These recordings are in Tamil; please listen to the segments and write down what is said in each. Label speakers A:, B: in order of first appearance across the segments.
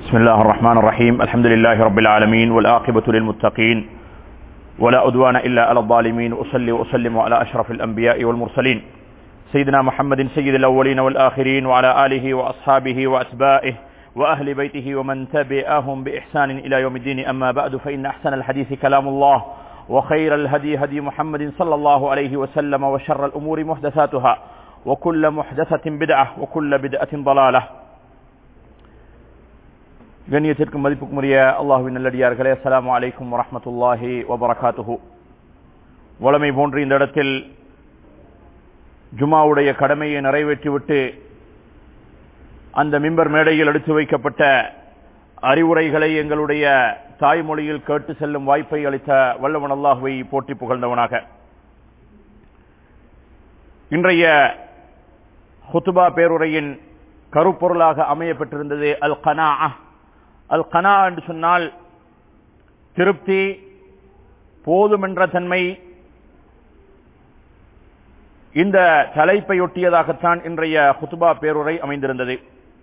A: بسم الله الرحمن الرحيم الحمد لله رب العالمين والآقبة للمتقين ولا أدوان إلا على الظالمين أصلي وأسلم على أشرف الأنبياء والمرسلين سيدنا محمد سيد الأولين والآخرين وعلى آله وأصحابه وأتباعه وأهل بيته ومن تبعهم بإحسان إلى يوم الدين أما بعد فإن أحسن الحديث كلام الله وخير الهدي هدي محمد صلى الله عليه وسلم وشر الأمور محدثاتها وكل محدثة بدعة وكل بدعة ضلالة கண்ணியத்திற்கும் மதிப்புக்குரிய அல்லாஹுவின் நல்லடியார்களே அஸ்ஸலாமு அலைக்கும் வரஹ்மத்துல்லாஹி வபரகாத்துஹு வளமை போன்று இந்த இடத்தில் ஜுமாவுடைய கடமையை நிறைவேற்றிவிட்டு அந்த மிம்பர் மேடையில் எடுத்து வைக்கப்பட்ட அறிவுரைகளை எங்களுடைய தாய்மொழியில் கேட்டு செல்லும் வாய்ப்பை அளித்த வல்லவன் அல்லாஹுவை போற்றி புகழ்ந்தவனாக இன்றைய ஹுத்துபா பேருரையின் கருப்பொருளாக அமைய பெற்றிருந்தது அல் கனா அல் கனா என்று சொன்னால் திருப்தி போதுமென்ற தன்மை இந்த தலைப்பை ஒட்டியதாகத்தான் இன்றைய ஹுத்துபா பேருரை அமைந்திருந்தது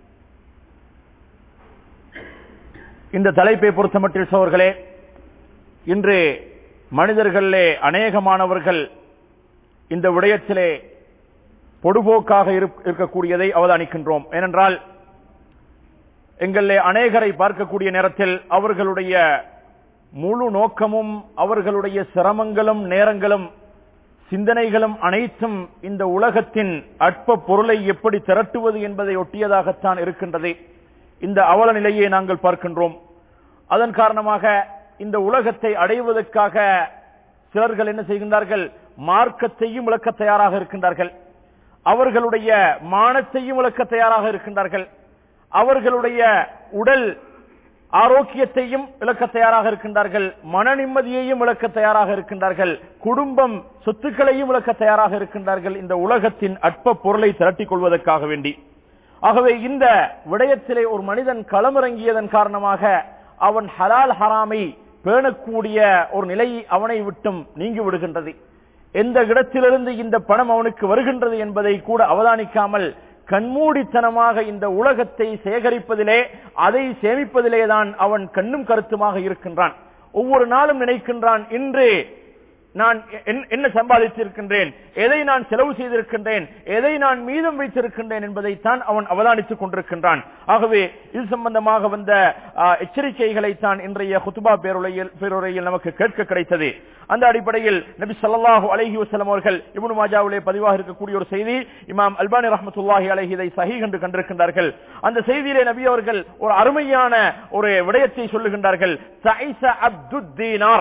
A: இந்த தலைப்பை பொறுத்தமட்டில் சோர்களே இன்று மனிதர்களே அநேகமானவர்கள் இந்த விடயத்திலே பொடுபோக்காக இருக்கக்கூடியதை அவதானிக்கின்றோம் ஏனென்றால் எங்களே அநேகரை பார்க்கக்கூடிய நேரத்தில் அவர்களுடைய முழு நோக்கமும் அவர்களுடைய சிரமங்களும் நேரங்களும் சிந்தனைகளும் அனைத்தும் இந்த உலகத்தின் அற்ப பொருளை எப்படி திரட்டுவது என்பதை ஒட்டியதாகத்தான் இருக்கின்றது இந்த அவல நிலையை நாங்கள் பார்க்கின்றோம் அதன் காரணமாக இந்த உலகத்தை அடைவதற்காக சிலர்கள் என்ன செய்கின்றார்கள் மார்க்கத்தையும் விளக்க தயாராக இருக்கின்றார்கள் அவர்களுடைய மானத்தையும் விளக்க தயாராக இருக்கின்றார்கள் அவர்களுடைய உடல் ஆரோக்கியத்தையும் இழக்க தயாராக இருக்கின்றார்கள் மன நிம்மதியையும் இழக்க தயாராக இருக்கின்றார்கள் குடும்பம் சொத்துக்களையும் இழக்க தயாராக இருக்கின்றார்கள் இந்த உலகத்தின் அற்ப பொருளை திரட்டிக் கொள்வதற்காக வேண்டி ஆகவே இந்த விடயத்திலே ஒரு மனிதன் களமிறங்கியதன் காரணமாக அவன் ஹலால் ஹராமை பேணக்கூடிய ஒரு நிலை அவனை விட்டும் நீங்கி விடுகின்றது எந்த இடத்திலிருந்து இந்த பணம் அவனுக்கு வருகின்றது என்பதை கூட அவதானிக்காமல் கண்மூடித்தனமாக இந்த உலகத்தை சேகரிப்பதிலே அதை சேமிப்பதிலேதான் அவன் கண்ணும் கருத்துமாக இருக்கின்றான் ஒவ்வொரு நாளும் நினைக்கின்றான் இன்று நான் என்ன சம்பாதித்திருக்கின்றேன் எதை நான் செலவு செய்திருக்கின்றேன் எதை நான் மீதம் வைத்திருக்கின்றேன் என்பதைத்தான் அவன் அவதானித்துக் கொண்டிருக்கின்றான் ஆகவே இது சம்பந்தமாக வந்த எச்சரிக்கைகளை தான் இன்றைய ஹுத்துபா பேருரையில் பேருரையில் நமக்கு கேட்க கிடைத்தது அந்த அடிப்படையில் நபி சல்லாஹூ அலஹி வசலம் அவர்கள் இபுனு மாஜாவிலே பதிவாக இருக்கக்கூடிய ஒரு செய்தி இமாம் அல்பானி ரஹமத்துல்லாஹி அலஹி இதை சஹி கண்டு கண்டிருக்கின்றார்கள் அந்த செய்தியிலே நபி அவர்கள் ஒரு அருமையான ஒரு விடயத்தை சொல்லுகின்றார்கள் அப்துத்தீனார்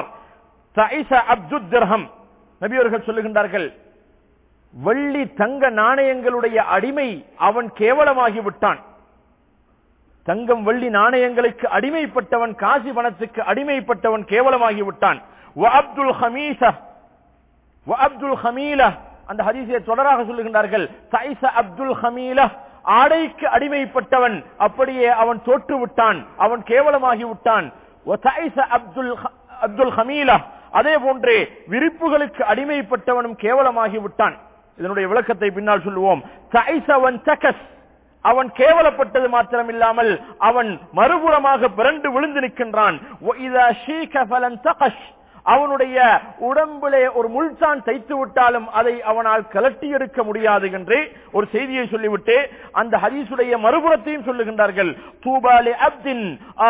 A: நபி அவர்கள் சொல்லுகின்றார்கள் வெள்ளி தங்க நாணயங்களுடைய அடிமை அவன் கேவலமாகி விட்டான் தங்கம் வெள்ளி நாணயங்களுக்கு அடிமைப்பட்டவன் காசி பணத்துக்கு அடிமைப்பட்டவன் கேவலமாகி விட்டான் அப்துல் ஹமீச அப்துல் ஹமீல அந்த ஹதீசியை தொடராக சொல்லுகின்றார்கள் சைச அப்துல் ஹமீல ஆடைக்கு அடிமைப்பட்டவன் அப்படியே அவன் தோற்று விட்டான் அவன் கேவலமாகி விட்டான் அப்துல் அப்துல் ஹமீலா அதே போன்று விரிப்புகளுக்கு அடிமைப்பட்டவனும் கேவலமாகி விட்டான் இதனுடைய விளக்கத்தை பின்னால் சொல்லுவோம் அவன் கேவலப்பட்டது மாத்திரம் இல்லாமல் அவன் மறுபுறமாக பிறண்டு விழுந்து நிற்கின்றான் அவனுடைய உடம்பிலே ஒரு முள்சான் தைத்து விட்டாலும் அதை அவனால் கலட்டி எடுக்க முடியாது என்று ஒரு செய்தியை சொல்லிவிட்டு அந்த ஹதீசுடைய மறுபுறத்தையும் சொல்லுகின்றார்கள் தூபாலி அப்தின்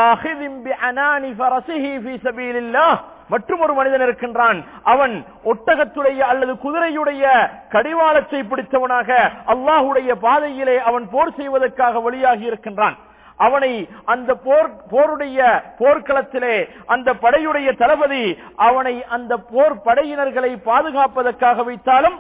A: மற்றும் ஒரு மனிதன் இருக்கின்றான் அவன் ஒட்டகத்துடைய அல்லது குதிரையுடைய கடிவாளத்தை பிடித்தவனாக அல்லாஹுடைய பாதையிலே அவன் போர் செய்வதற்காக வெளியாகி இருக்கின்றான் அவனை அந்த போர் போருடைய போர்க்களத்திலே அந்த படையுடைய தளபதி அவனை அந்த போர் படையினர்களை பாதுகாப்பதற்காக வைத்தாலும்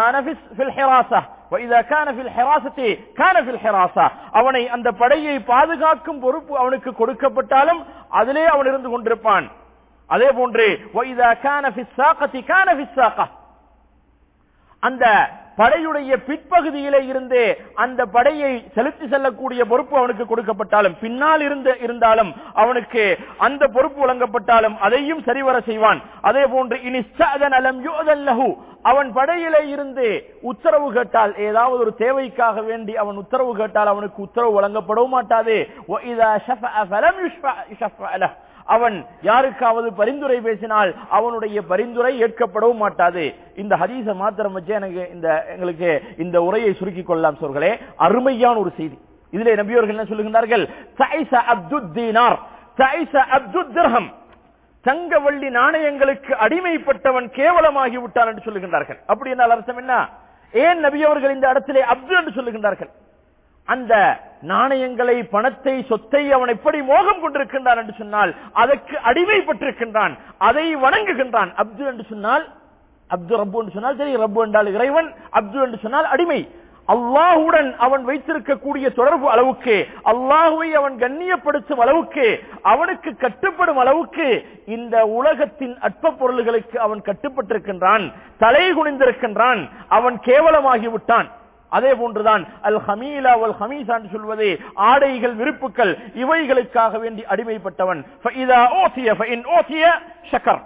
A: அவனை அந்த படையை பாதுகாக்கும் பொறுப்பு அவனுக்கு கொடுக்கப்பட்டாலும் அதிலே அவன் இருந்து கொண்டிருப்பான் அதே போன்று அந்த படையுடைய பிற்பகுதியிலே இருந்து அந்த படையை செலுத்தி செல்லக்கூடிய பொறுப்பு அவனுக்கு கொடுக்கப்பட்டாலும் பின்னால் இருந்து இருந்தாலும் அவனுக்கு அந்த பொறுப்பு வழங்கப்பட்டாலும் அதையும் சரிவர செய்வான் அதே போன்று இனி அலம் யோதல்லஹு அவன் படையிலே இருந்து உத்தரவு கேட்டால் ஏதாவது ஒரு தேவைக்காக வேண்டி அவன் உத்தரவு கேட்டால் அவனுக்கு உத்தரவு வழங்கப்படவும் மாட்டாது وَإِذَا شَفَعَ فَلَمْ يُشْفَعْ يُشَفَّعْ لَهُ. அவன் யாருக்காவது பரிந்துரை பேசினால் அவனுடைய பரிந்துரை ஏற்கப்படவும் மாட்டாது இந்த ஹதீஸ மாத்திரம் வச்சு எனக்கு இந்த எங்களுக்கு இந்த உரையை சுருக்கிக் கொள்ளலாம் சொல்களே அருமையான ஒரு செய்தி இதிலே நபியோர்கள் என்ன சொல்லுகின்றார்கள் சைஸ அப்துத் தீனார் சைஸ அப்துத் திர்ஹம் தங்க வள்ளி நாணயங்களுக்கு அடிமைப்பட்டவன் கேவலமாகி விட்டான் என்று சொல்லுகின்றார்கள் அப்படி என்றால் அர்த்தம் என்ன ஏன் நபி அவர்கள் இந்த இடத்திலே அப்து என்று சொல்லுகின்றார்கள் அந்த நாணயங்களை பணத்தை சொத்தை அவன் எப்படி மோகம் கொண்டிருக்கின்றான் என்று சொன்னால் அதற்கு அடிமைப்பட்டிருக்கின்றான் அதை வணங்குகின்றான் அப்து என்று சொன்னால் அப்து ரப்பு என்று சொன்னால் சரி ரப்பு என்றால் இறைவன் அப்து என்று சொன்னால் அடிமை அல்லாஹுடன் அவன் வைத்திருக்கக்கூடிய தொடர்பு அளவுக்கு அல்லாஹுவை அவன் கண்ணியப்படுத்தும் அளவுக்கு அவனுக்கு கட்டுப்படும் அளவுக்கு இந்த உலகத்தின் அற்ப பொருள்களுக்கு அவன் கட்டுப்பட்டிருக்கின்றான் தலை குனிந்திருக்கின்றான் அவன் கேவலமாகி விட்டான் அதே போன்றுதான் அல் ஹமீலா வல் ஹமீசான் சொல்வது ஆடைகள் விருப்புகள் இவைகளுக்காக வேண்டி அடிமைப்பட்டவன் فإذا أوتي فإن أوتي شكر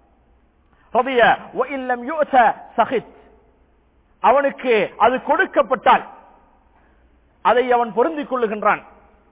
A: رضي وإن لم يؤت سخط அவனுக்கு அது கொடுக்கப்பட்டால் அதை அவன் பொருந்திக் கொள்ளுகின்றான்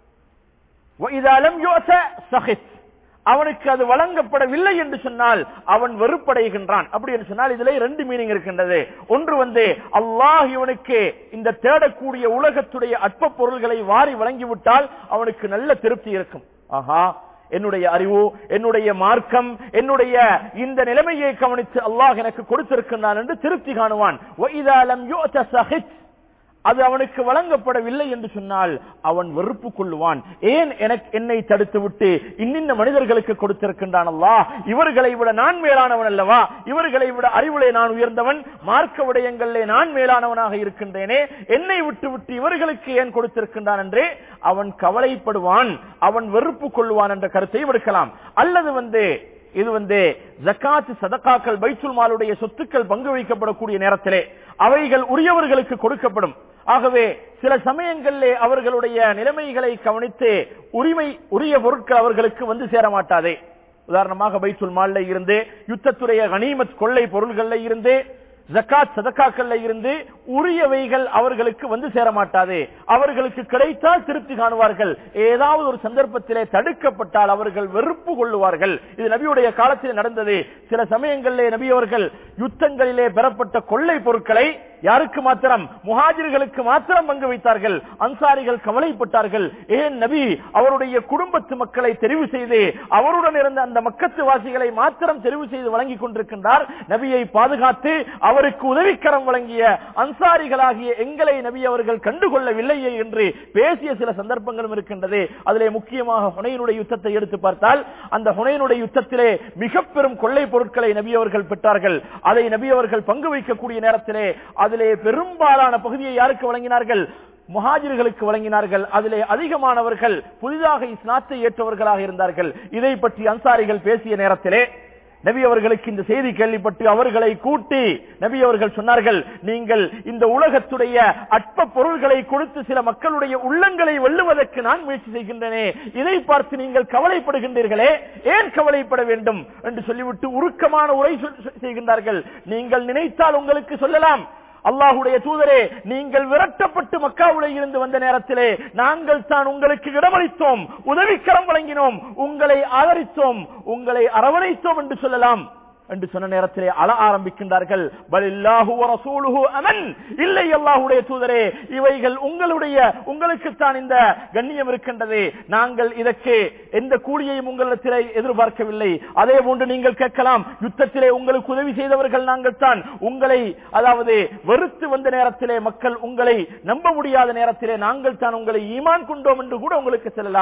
A: وإذا لم يؤت سخط அவனுக்கு அது வழங்கப்படவில்லை என்று சொன்னால் அவன் வெறுப்படைகின்றான் அப்படி என்று சொன்னால் இதுல ரெண்டு மீனிங் இருக்கின்றது ஒன்று வந்து அல்லாஹ் இவனுக்கு இந்த தேடக்கூடிய உலகத்துடைய அற்ப பொருள்களை வாரி வழங்கிவிட்டால் அவனுக்கு நல்ல திருப்தி இருக்கும் ஆஹா என்னுடைய அறிவு என்னுடைய மார்க்கம் என்னுடைய இந்த நிலைமையை கவனித்து அல்லாஹ் எனக்கு கொடுத்திருக்கின்றான் என்று திருப்தி காணுவான் وَإِذَا لَمْ يُؤْتَ سَخِطْ அது அவனுக்கு வழங்கப்படவில்லை என்று சொன்னால் அவன் வெறுப்பு கொள்ளுவான் ஏன் எனக்கு என்னை தடுத்து விட்டு இன்னின்ன மனிதர்களுக்கு கொடுத்திருக்கின்றான் அல்லாஹ் இவர்களை விட நான் மேலானவன் அல்லவா இவர்களை விட அறிவுளே நான் உயர்ந்தவன் மார்க்க விடயங்களிலே நான் மேலானவனாக இருக்கின்றேனே என்னை விட்டு விட்டு இவர்களுக்கு ஏன் கொடுத்திருக்கின்றான் என்றே அவன் கவலைப்படுவான் அவன் வெறுப்பு கொள்வான் என்ற கருத்தை விடுக்கலாம் அல்லது வந்து இது வந்து ஜக்காத்து சதக்காக்கள் பைத்துல் மாலுடைய சொத்துக்கள் பங்கு வைக்கப்படக்கூடிய நேரத்திலே அவைகள் உரியவர்களுக்கு கொடுக்கப்படும் ஆகவே சில சமயங்களிலே அவர்களுடைய நிலைமைகளை கவனித்து உரிமை உரிய பொருட்கள் அவர்களுக்கு வந்து சேர மாட்டாதே உதாரணமாக பைத்துல் மால்ல இருந்து யுத்தத்துடைய கனிமத் கொள்ளை பொருள்கள்ல இருந்து ஜக்காத் சதக்காக்கள்ல இருந்து உரியவைகள் அவர்களுக்கு வந்து சேர மாட்டாது அவர்களுக்கு கிடைத்தால் திருப்தி காணுவார்கள் ஏதாவது ஒரு சந்தர்ப்பத்திலே தடுக்கப்பட்டால் அவர்கள் வெறுப்பு கொள்ளுவார்கள் இது நபியுடைய காலத்தில் நடந்தது சில சமயங்களிலே நபி அவர்கள் யுத்தங்களிலே பெறப்பட்ட கொள்ளை பொருட்களை யாருக்கு மாத்திரம் முஹாஜிர்களுக்கு மாத்திரம் பங்கு வைத்தார்கள் அன்சாரிகள் கவலைப்பட்டார்கள் ஏன் நபி அவருடைய குடும்பத்து மக்களை தெரிவு செய்து அவருடன் இருந்த அந்த மக்கத்து வாசிகளை மாத்திரம் தெரிவு செய்து வழங்கி கொண்டிருக்கின்றார் நபியை பாதுகாத்து அவருக்கு உதவிக்கரம் வழங்கிய அன்சாரிகளாகிய எங்களை நபி அவர்கள் கண்டுகொள்ளவில்லையே என்று பேசிய சில சந்தர்ப்பங்களும் இருக்கின்றது அதிலே முக்கியமாக ஹுனைனுடைய யுத்தத்தை எடுத்து பார்த்தால் அந்த ஹுனைனுடைய யுத்தத்திலே மிக பெரும் கொள்ளை பொருட்களை நபி அவர்கள் பெற்றார்கள் அதை நபி அவர்கள் பங்கு வைக்கக்கூடிய நேரத்திலே அதிலே பெரும்பாலான பகுதியை யாருக்கு வழங்கினார்கள் முஹாஜிர்களுக்கு வழங்கினார்கள் அதிலே அதிகமானவர்கள் புதிதாக இஸ்லாத்தை ஏற்றவர்களாக இருந்தார்கள் இதை பற்றி அன்சாரிகள் பேசிய நேரத்திலே நபி அவர்களுக்கு இந்த செய்தி கேள்விப்பட்டு அவர்களை கூட்டி நபி அவர்கள் சொன்னார்கள் நீங்கள் இந்த உலகத்துடைய அற்ப பொருள்களை கொடுத்து சில மக்களுடைய உள்ளங்களை வெல்லுவதற்கு நான் முயற்சி செய்கின்றனே இதை பார்த்து நீங்கள் கவலைப்படுகின்றீர்களே ஏன் கவலைப்பட வேண்டும் என்று சொல்லிவிட்டு உருக்கமான உரை செய்கின்றார்கள் நீங்கள் நினைத்தால் உங்களுக்கு சொல்லலாம் அல்லாஹுடைய தூதரே நீங்கள் விரட்டப்பட்டு மக்காவுல இருந்து வந்த நேரத்திலே நாங்கள் தான் உங்களுக்கு இடமளித்தோம் உதவிக்கரம் வழங்கினோம் உங்களை ஆதரித்தோம் உங்களை அரவணைத்தோம் என்று சொல்லலாம் என்று சொன்ன நேரத்திலே அழ ஆரம்பிக்கின்றார்கள் அமன் இல்லை அல்லாஹுடைய தூதரே இவைகள் உங்களுடைய உங்களுக்குத்தான் இந்த கண்ணியம் இருக்கின்றது நாங்கள் இதற்கு எந்த கூலியையும் உங்களிடத்திலே எதிர்பார்க்கவில்லை அதே போன்று நீங்கள் கேட்கலாம் யுத்தத்திலே உங்களுக்கு உதவி செய்தவர்கள் நாங்கள் தான் உங்களை அதாவது வெறுத்து வந்த நேரத்திலே மக்கள் உங்களை நம்ப முடியாத நேரத்திலே நாங்கள் தான் உங்களை ஈமான் கொண்டோம் என்று கூட உங்களுக்கு செல்லலாம்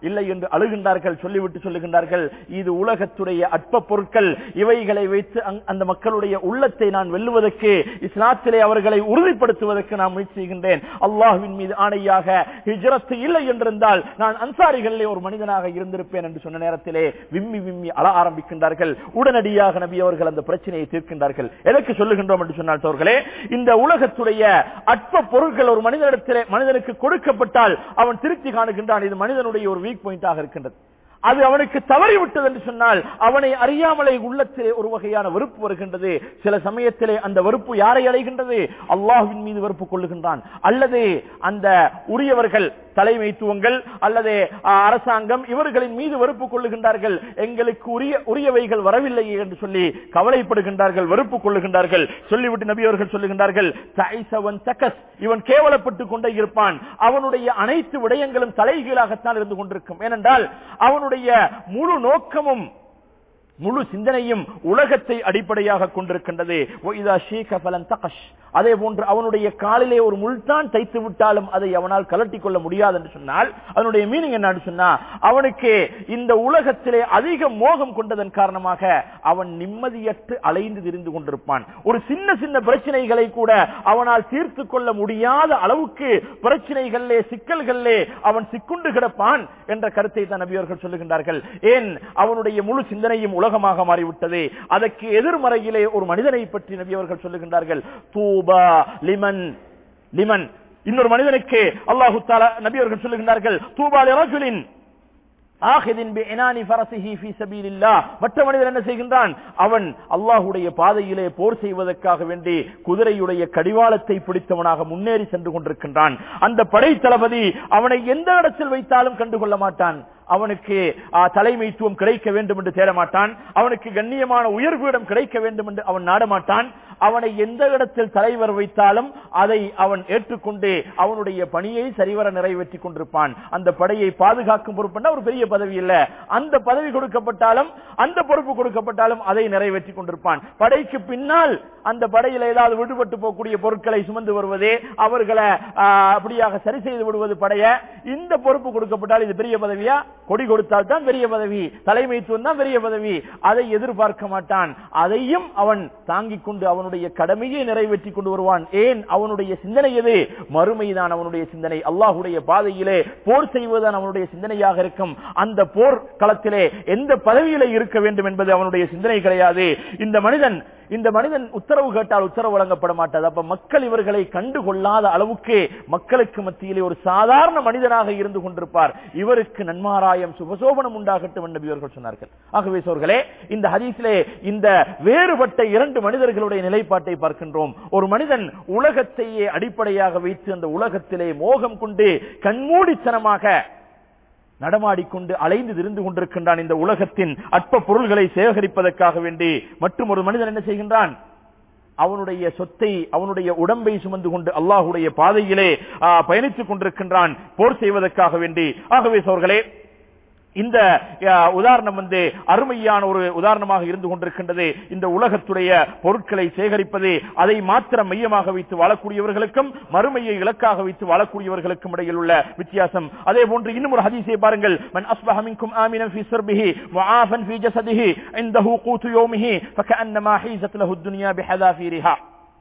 A: இல்லை என்று அழுகின்றார்கள் சொல்லிவிட்டு சொல்லுகின்றார்கள் இது உலகத்துடைய அற்ப பொருட்கள் இவைகளை வைத்து அங்- அந்த மக்களுடைய உள்ளத்தை நான் வெல்லுவதற்கு இஸ்லாத்திலே அவர்களை உறுதிப்படுத்துவதற்கு நான் முயற்சி செய்கின்றேன் அல்லாஹ்வின் மீது ஆணையாக ஹிஜ்ரத்து இல்லை என்றிருந்தால் நான் அன்சாரிகளிலே ஒரு மனிதனாக இருந்திருப்பேன் என்று சொன்ன நேரத்திலே விம்மி விம்மி அழ ஆரம்பிக்கின்றார்கள் உடனடியாக நபி அவர்கள் அந்த பிரச்சனையை தீர்க்கின்றார்கள் எதற்கு சொல்லுகின்றோம் என்று சொன்னால் சோர்களே இந்த உலகத்துடைய அற்ப பொருட்கள் ஒரு மனிதனிடத்திலே மனிதனுக்கு கொடுக்கப்பட்டால் அவன் திருப்தி காணுகின்றான் இது மனிதனுடைய ஒரு வீக் பாயிண்டாக இருக்கின்றது அது அவனுக்கு தவறி விட்டது என்று சொன்னால் அவனை அறியாமலே உள்ளத்திலே ஒரு வகையான வெறுப்பு வருகின்றது சில சமயத்திலே அந்த வெறுப்பு யாரை அடைகின்றது அல்லாஹ்வின் மீது வெறுப்பு கொள்ளுகின்றான் அல்லது அந்த உரியவர்கள் தலைமைத்துவங்கள் அல்லது ஆ, அரசாங்கம் இவர்களின் மீது வெறுப்பு கொள்ளுகின்றார்கள் எங்களுக்கு உரிய உரியவைகள் வரவில்லையே என்று சொல்லி கவலைப்படுகின்றார்கள் வெறுப்பு கொள்ளுகின்றார்கள் சொல்லிவிட்டு நபி அவர்கள் சொல்லுகின்றார்கள் "தஐசவன் தகஸ்." இவன் கேவலப்பட்டுக் கொண்டே இருப்பான் அவனுடைய அனைத்து விடயங்களும் தலைகீழாகத்தான் இருந்து கொண்டிருக்கும் ஏனென்றால் அவனுடைய முழு நோக்கமும் முழு சிந்தனையும் உலகத்தை அடிப்படையாக கொண்டிருக்கின்றது "வஇதா ஷீக ஃபலன் தகஷ்." அதே போன்று அவனுடைய காலிலே ஒரு முள்தான் தைத்து விட்டாலும் அதை அவனால் கலட்டி கொள்ள முடியாது என்று சொன்னால் அதனுடைய மீனிங் என்னன்னு சொன்னா அவனுக்கு இந்த உலகத்திலே அதிக மோகம் கொண்டதன் காரணமாக அவன் நிம்மதியற்று அலைந்து திரிந்து கொண்டிருப்பான் ஒரு சின்ன சின்ன பிரச்சனைகளை கூட அவனால் தீர்த்து கொள்ள முடியாத அளவுக்கு பிரச்சனைகளிலே சிக்கல்களிலே அவன் சிக்குண்டு கிடப்பான் என்ற கருத்தை தான் நபியவர்கள் சொல்லுகின்றார்கள் ஏன் அவனுடைய முழு சிந்தனையும் உலகமாக மாறிவிட்டது அதற்கு எதிர்மறையிலே ஒரு மனிதனை பற்றி நபியவர்கள் சொல்லுகின்றார்கள் தூபா லிமன் லிமன் இன்னொரு மனிதனுக்கு அல்லாஹு தாலா நபியவர்கள் சொல்லுகின்றார்கள் தூபா லிரஜுலின் ஆஹிதின் பிஇனானி ஃபரசிஹி ஃபீ சபீலில்லாஹ் மற்ற மனிதன் என்ன செய்கின்றான் அவன் அல்லாஹ்வுடைய பாதையிலே போர் செய்வதற்காக வேண்டி குதிரையுடைய கடிவாளத்தை பிடித்தவனாக முன்னேறி சென்று கொண்டிருக்கின்றான் அந்த படை தளபதி அவனை எந்த இடத்தில் வைத்தாலும் கண்டுகொள்ள மாட்டான் அவனுக்கு ஆ, தலைமைத்துவம் கிடைக்க வேண்டும் என்று தேட மாட்டான் அவனுக்கு கண்ணியமான உயர்வீடம் கிடைக்க வேண்டும் என்று அவன் நாடமாட்டான் அவனை எந்த இடத்தில் தலைவர் வைத்தாலும் அதை அவன் ஏற்றுக்கொண்டு அவனுடைய பணியை சரிவர நிறைவேற்றி கொண்டிருப்பான் அந்த படையை பாதுகாக்கும் பொறுப்புன்னா ஒரு பெரிய பதவி இல்ல அந்த பதவி கொடுக்கப்பட்டாலும் அந்த பொறுப்பு கொடுக்கப்பட்டாலும் அதை நிறைவேற்றி கொண்டிருப்பான் படைக்கு பின்னால் அந்த படையில் ஏதாவது விடுபட்டு போகக்கூடிய பொருட்களை சுமந்து வருவதே அவர்களை ஆ, அப்படியாக சரி செய்து விடுவது படைய இந்த பொறுப்பு கொடுக்கப்பட்டால் இது பெரிய பதவியா கொடி கொடுத்தால் தான் பெரிய பதவி தலைமைத்துவம் தான் பெரிய பதவி அதை எதிர்பார்க்க மாட்டான் அதையும் அவன் தாங்கிக் கொண்டு அவனுடைய கடமையை நிறைவேற்றி கொண்டு வருவான் ஏன் அவனுடைய சிந்தனை எது மறுமைதான் அவனுடைய சிந்தனை அல்லாஹுடைய பாதையிலே போர் செய்வதுதான் அவனுடைய சிந்தனையாக இருக்கும் அந்த போர் களத்திலே எந்த பதவியிலே இருக்க வேண்டும் என்பது அவனுடைய சிந்தனை கிடையாது இந்த மனிதன் இந்த மனிதன் உத்தரவு கேட்டால் உத்தரவு வழங்கப்பட மாட்டாது அப்ப மக்கள் இவர்களை கண்டுகொள்ளாத அளவுக்கு மக்களுக்கு மத்தியிலே ஒரு சாதாரண மனிதனாக இருந்து கொண்டிருப்பார் இவருக்கு நன்மாராயம் சுபசோபனம் உண்டாகட்டும் என்று இவர்கள் சொன்னார்கள் ஆகவே சோர்களே இந்த ஹதீஸிலே இந்த வேறுபட்ட இரண்டு மனிதர்களுடைய நிலைப்பாட்டை பார்க்கின்றோம் ஒரு மனிதன் உலகத்தையே அடிப்படையாக வைத்து அந்த உலகத்திலே மோகம் கொண்டு கண்மூடித்தனமாக நடமாடிக்கொண்டு அலைந்து திரிந்து கொண்டிருக்கின்றான் இந்த உலகத்தின் அற்ப பொருள்களை சேகரிப்பதற்காக வேண்டி மற்றும் ஒரு மனிதன் என்ன செய்கின்றான் அவனுடைய சொத்தை அவனுடைய உடம்பை சுமந்து கொண்டு அல்லாஹுடைய பாதையிலே ஆ, பயணித்துக் கொண்டிருக்கின்றான் போர் செய்வதற்காக வேண்டி ஆகவே சோர்களே இந்த ஆ, உதாரணம் வந்து அருமையான ஒரு உதாரணமாக இருந்து கொண்டிருக்கின்றது இந்த உலகத்துடைய பொருட்களை சேகரிப்பது அதை மாத்திரம் மையமாக வைத்து வாழக்கூடியவர்களுக்கும் மறுமையை இலக்காக வைத்து வாழக்கூடியவர்களுக்கும் இடையில் உள்ள வித்தியாசம் அதே போன்று இன்னும் ஒரு ஹதீஸை பாருங்கள் மன் அஸ்பஹ மின்கும் ஆமினன் ஃபீ ஸர்பிஹி முஆஃபன் ஃபீ ஜஸதிஹி இன்தஹு கூத்து யௌமிஹி ஃபகஅன்னமா ஹீஸத் லஹு துன்யா பிஹதாஃபீரிஹா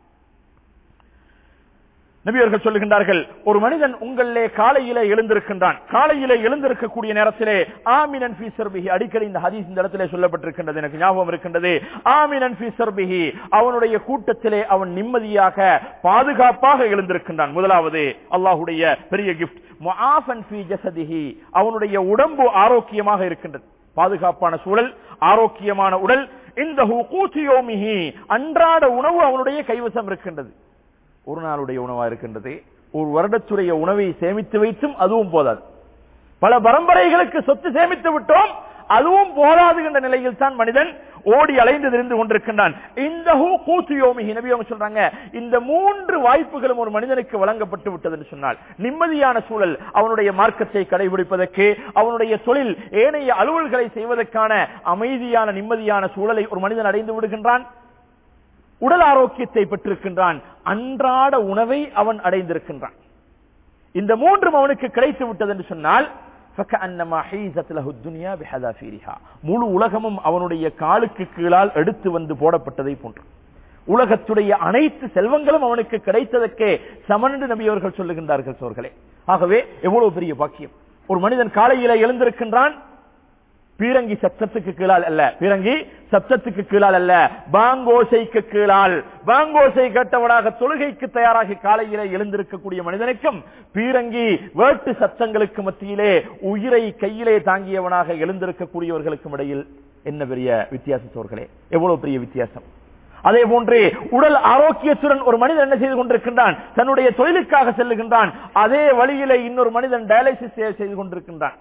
A: நபியர்கள் சொல்லுகின்றார்கள் ஒரு மனிதன் உங்களிலே காலையிலே எழுந்திருக்கின்றான் காலையிலே எழுந்திருக்கக்கூடிய நேரத்திலே ஆமினன் ஃபீ சர்பிஹி அடிக்கடி இந்த ஹதீஸ் இந்த இடத்திலே சொல்லப்பட்டிருக்கின்றது எனக்கு ஞாபகம் இருக்கின்றது ஆமினன் ஃபீ சர்பிஹி அவனுடைய கூட்டத்திலே அவன் நிம்மதியாக பாதுகாப்பாக எழுந்திருக்கின்றான் முதலாவது அல்லாஹ்வுடைய பெரிய கிஃப்ட் முஆஃபன் ஃபீ ஜஸதிஹி அவனுடைய உடம்பு ஆரோக்கியமாக இருக்கின்றது பாதுகாப்பான சூழல் ஆரோக்கியமான உடல் இந்த யோமிஹி அன்றாட உணவு அவனுடைய கைவசம் இருக்கின்றது ஒரு நாளுடைய உணவா இருக்கின்றது ஒரு வருடத்துடைய உணவை சேமித்து வைத்தும் அதுவும் போதாது பல பரம்பரைகளுக்கு சொத்து சேமித்து விட்டோம் அதுவும் போதாது என்ற நிலையில் தான் மனிதன் ஓடி அலைந்து திரிந்து கொண்டிருக்கின்றான் இந்த கூத்து யோமிஹி நபி அவங்க சொல்றாங்க இந்த மூன்று வாய்ப்புகளும் ஒரு மனிதனுக்கு வழங்கப்பட்டு விட்டது என்று சொன்னால் நிம்மதியான சூழல் அவனுடைய மார்க்கத்தை கடைபிடிப்பதற்கு அவனுடைய தொழில் ஏனைய அலுவல்களை செய்வதற்கான அமைதியான நிம்மதியான சூழலை ஒரு மனிதன் அடைந்து விடுகின்றான் உடல் ஆரோக்கியத்தை பெற்றிருக்கின்றான் அன்றாட உணவை அவன் அடைந்திருக்கின்றான் இந்த மூன்றும் அவனுக்கு கிடைத்து விட்டது என்று சொன்னால் فكأنما حيزت له الدنيا بحذافيرها முழு உலகமும் அவனுடைய காலுக்கு கீழால் எடுத்து வந்து போடப்பட்டதை போன்று உலகத்துடைய அனைத்து செல்வங்களும் அவனுக்கு கிடைத்ததற்கே சமனண்டு நபி அவர்கள் சொல்லுகின்றார்கள் சோர்களே ஆகவே எவ்வளவு பெரிய பாக்கியம் ஒரு மனிதன் காலையில எழுந்திருக்கின்றான் பீரங்கி சத்தத்துக்கு கீழால் அல்ல பீரங்கி சத்தத்துக்கு கீழால் அல்ல பாங்கோசைக்கு கீழால் பாங்கோசை கேட்டவனாக தொழுகைக்கு தயாராகி காலையிலே எழுந்திருக்கக்கூடிய மனிதனுக்கும் பீரங்கி வேட்டு சத்தங்களுக்கு மத்தியிலே உயிரை கையிலே தாங்கியவனாக எழுந்திருக்கக்கூடியவர்களுக்கும் இடையில் என்ன பெரிய வித்தியாசம் சோர்களே எவ்வளவு பெரிய வித்தியாசம் அதே போன்று உடல் ஆரோக்கியத்துடன் ஒரு மனிதன் என்ன செய்து கொண்டிருக்கின்றான் தன்னுடைய தொழிலுக்காக செல்லுகின்றான் அதே வழியிலே இன்னொரு மனிதன் டயாலிசிஸ் செய்து கொண்டிருக்கின்றான்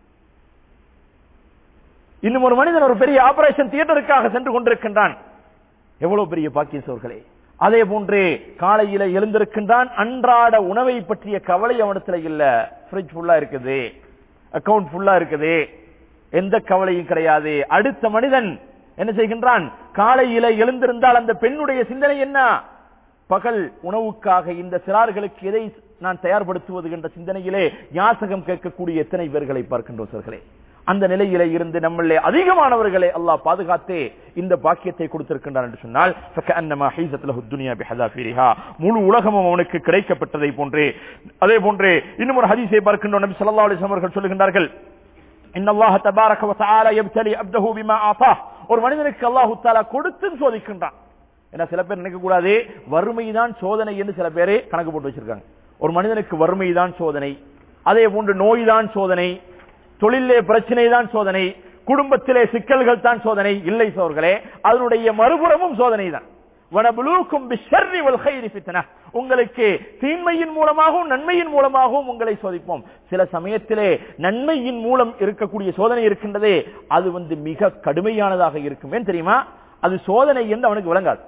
A: இன்னும் ஒரு மனிதன் ஒரு பெரிய ஆபரேஷன் தியேட்டருக்காக சென்று கொண்டிருக்கின்றான் எவ்வளவு பெரிய பாக்கிய சோர்களே அதே போன்று காலையில எழுந்திருக்கின்றான் அன்றாட உணவை பற்றிய கவலை அவனத்துல இல்ல ஃப்ரிட்ஜ் ஃபுல்லா இருக்குது அக்கவுண்ட் ஃபுல்லா இருக்குது எந்த கவலையும் கிடையாது அடுத்த மனிதன் என்ன செய்கின்றான் காலையில எழுந்திருந்தால் அந்த பெண்ணுடைய சிந்தனை என்ன பகல் உணவுக்காக இந்த சிறார்களுக்கு எதை நான் தயார்படுத்துவது என்ற சிந்தனையிலே யாசகம் கேட்கக்கூடிய எத்தனை பேர்களை பார்க்கின்றோம் சர்களே அந்த நிலையில இருந்து நம்மளே அதிகமானவர்களை அல்லாஹ் பாதுகாத்தே இந்த பாக்கியத்தை கொடுத்திருக்கின்றான் என்று சொன்னால் فكأنما حيزت له الدنيا بحذافيرها முழு உலகமும் அவனுக்கு கிடைக்கப்பட்டதை போன்றே அதே போன்றே இன்னும் ஒரு ஹதீஸை பார்க்கின்றோம் நபி ஸல்லல்லாஹு அலைஹி வஸல்லம் அவர்கள் சொல்லுகின்றார்கள் ان الله تبارك وتعالى يبتلي عبده بما اعطاه ஒரு மனிதனுக்கு அல்லாஹ் தஆலா கொடுத்து சோதிக்கின்றான் ஏன்னா சில பேர் நினைக்க கூடாது வறுமைதான் சோதனை என்று சில பேரே கணக்கு போட்டு வச்சிருக்காங்க ஒரு மனிதனுக்கு வறுமைதான் சோதனை அதே போன்று நோய்தான் சோதனை தொழிலே பிரச்சனை தான் சோதனை குடும்பத்திலே சிக்கல்கள் தான் சோதனை இல்லை சோர்களே அதனுடைய மறுபுறமும் சோதனை தான் வனபுலூக்கும் பிஷர்ரி வல் கைரி ஃபித்னா உங்களுக்கு தீன்மையின் மூலமாகவும் நன்மையின் மூலமாகவும் உங்களை சோதிப்போம் சில சமயத்திலே நன்மையின் மூலம் இருக்கக்கூடிய சோதனை இருக்கின்றதே அது வந்து மிக கடுமையானதாக இருக்கும் ஏன் தெரியுமா அது சோதனை என்று அவனுக்கு விளங்காது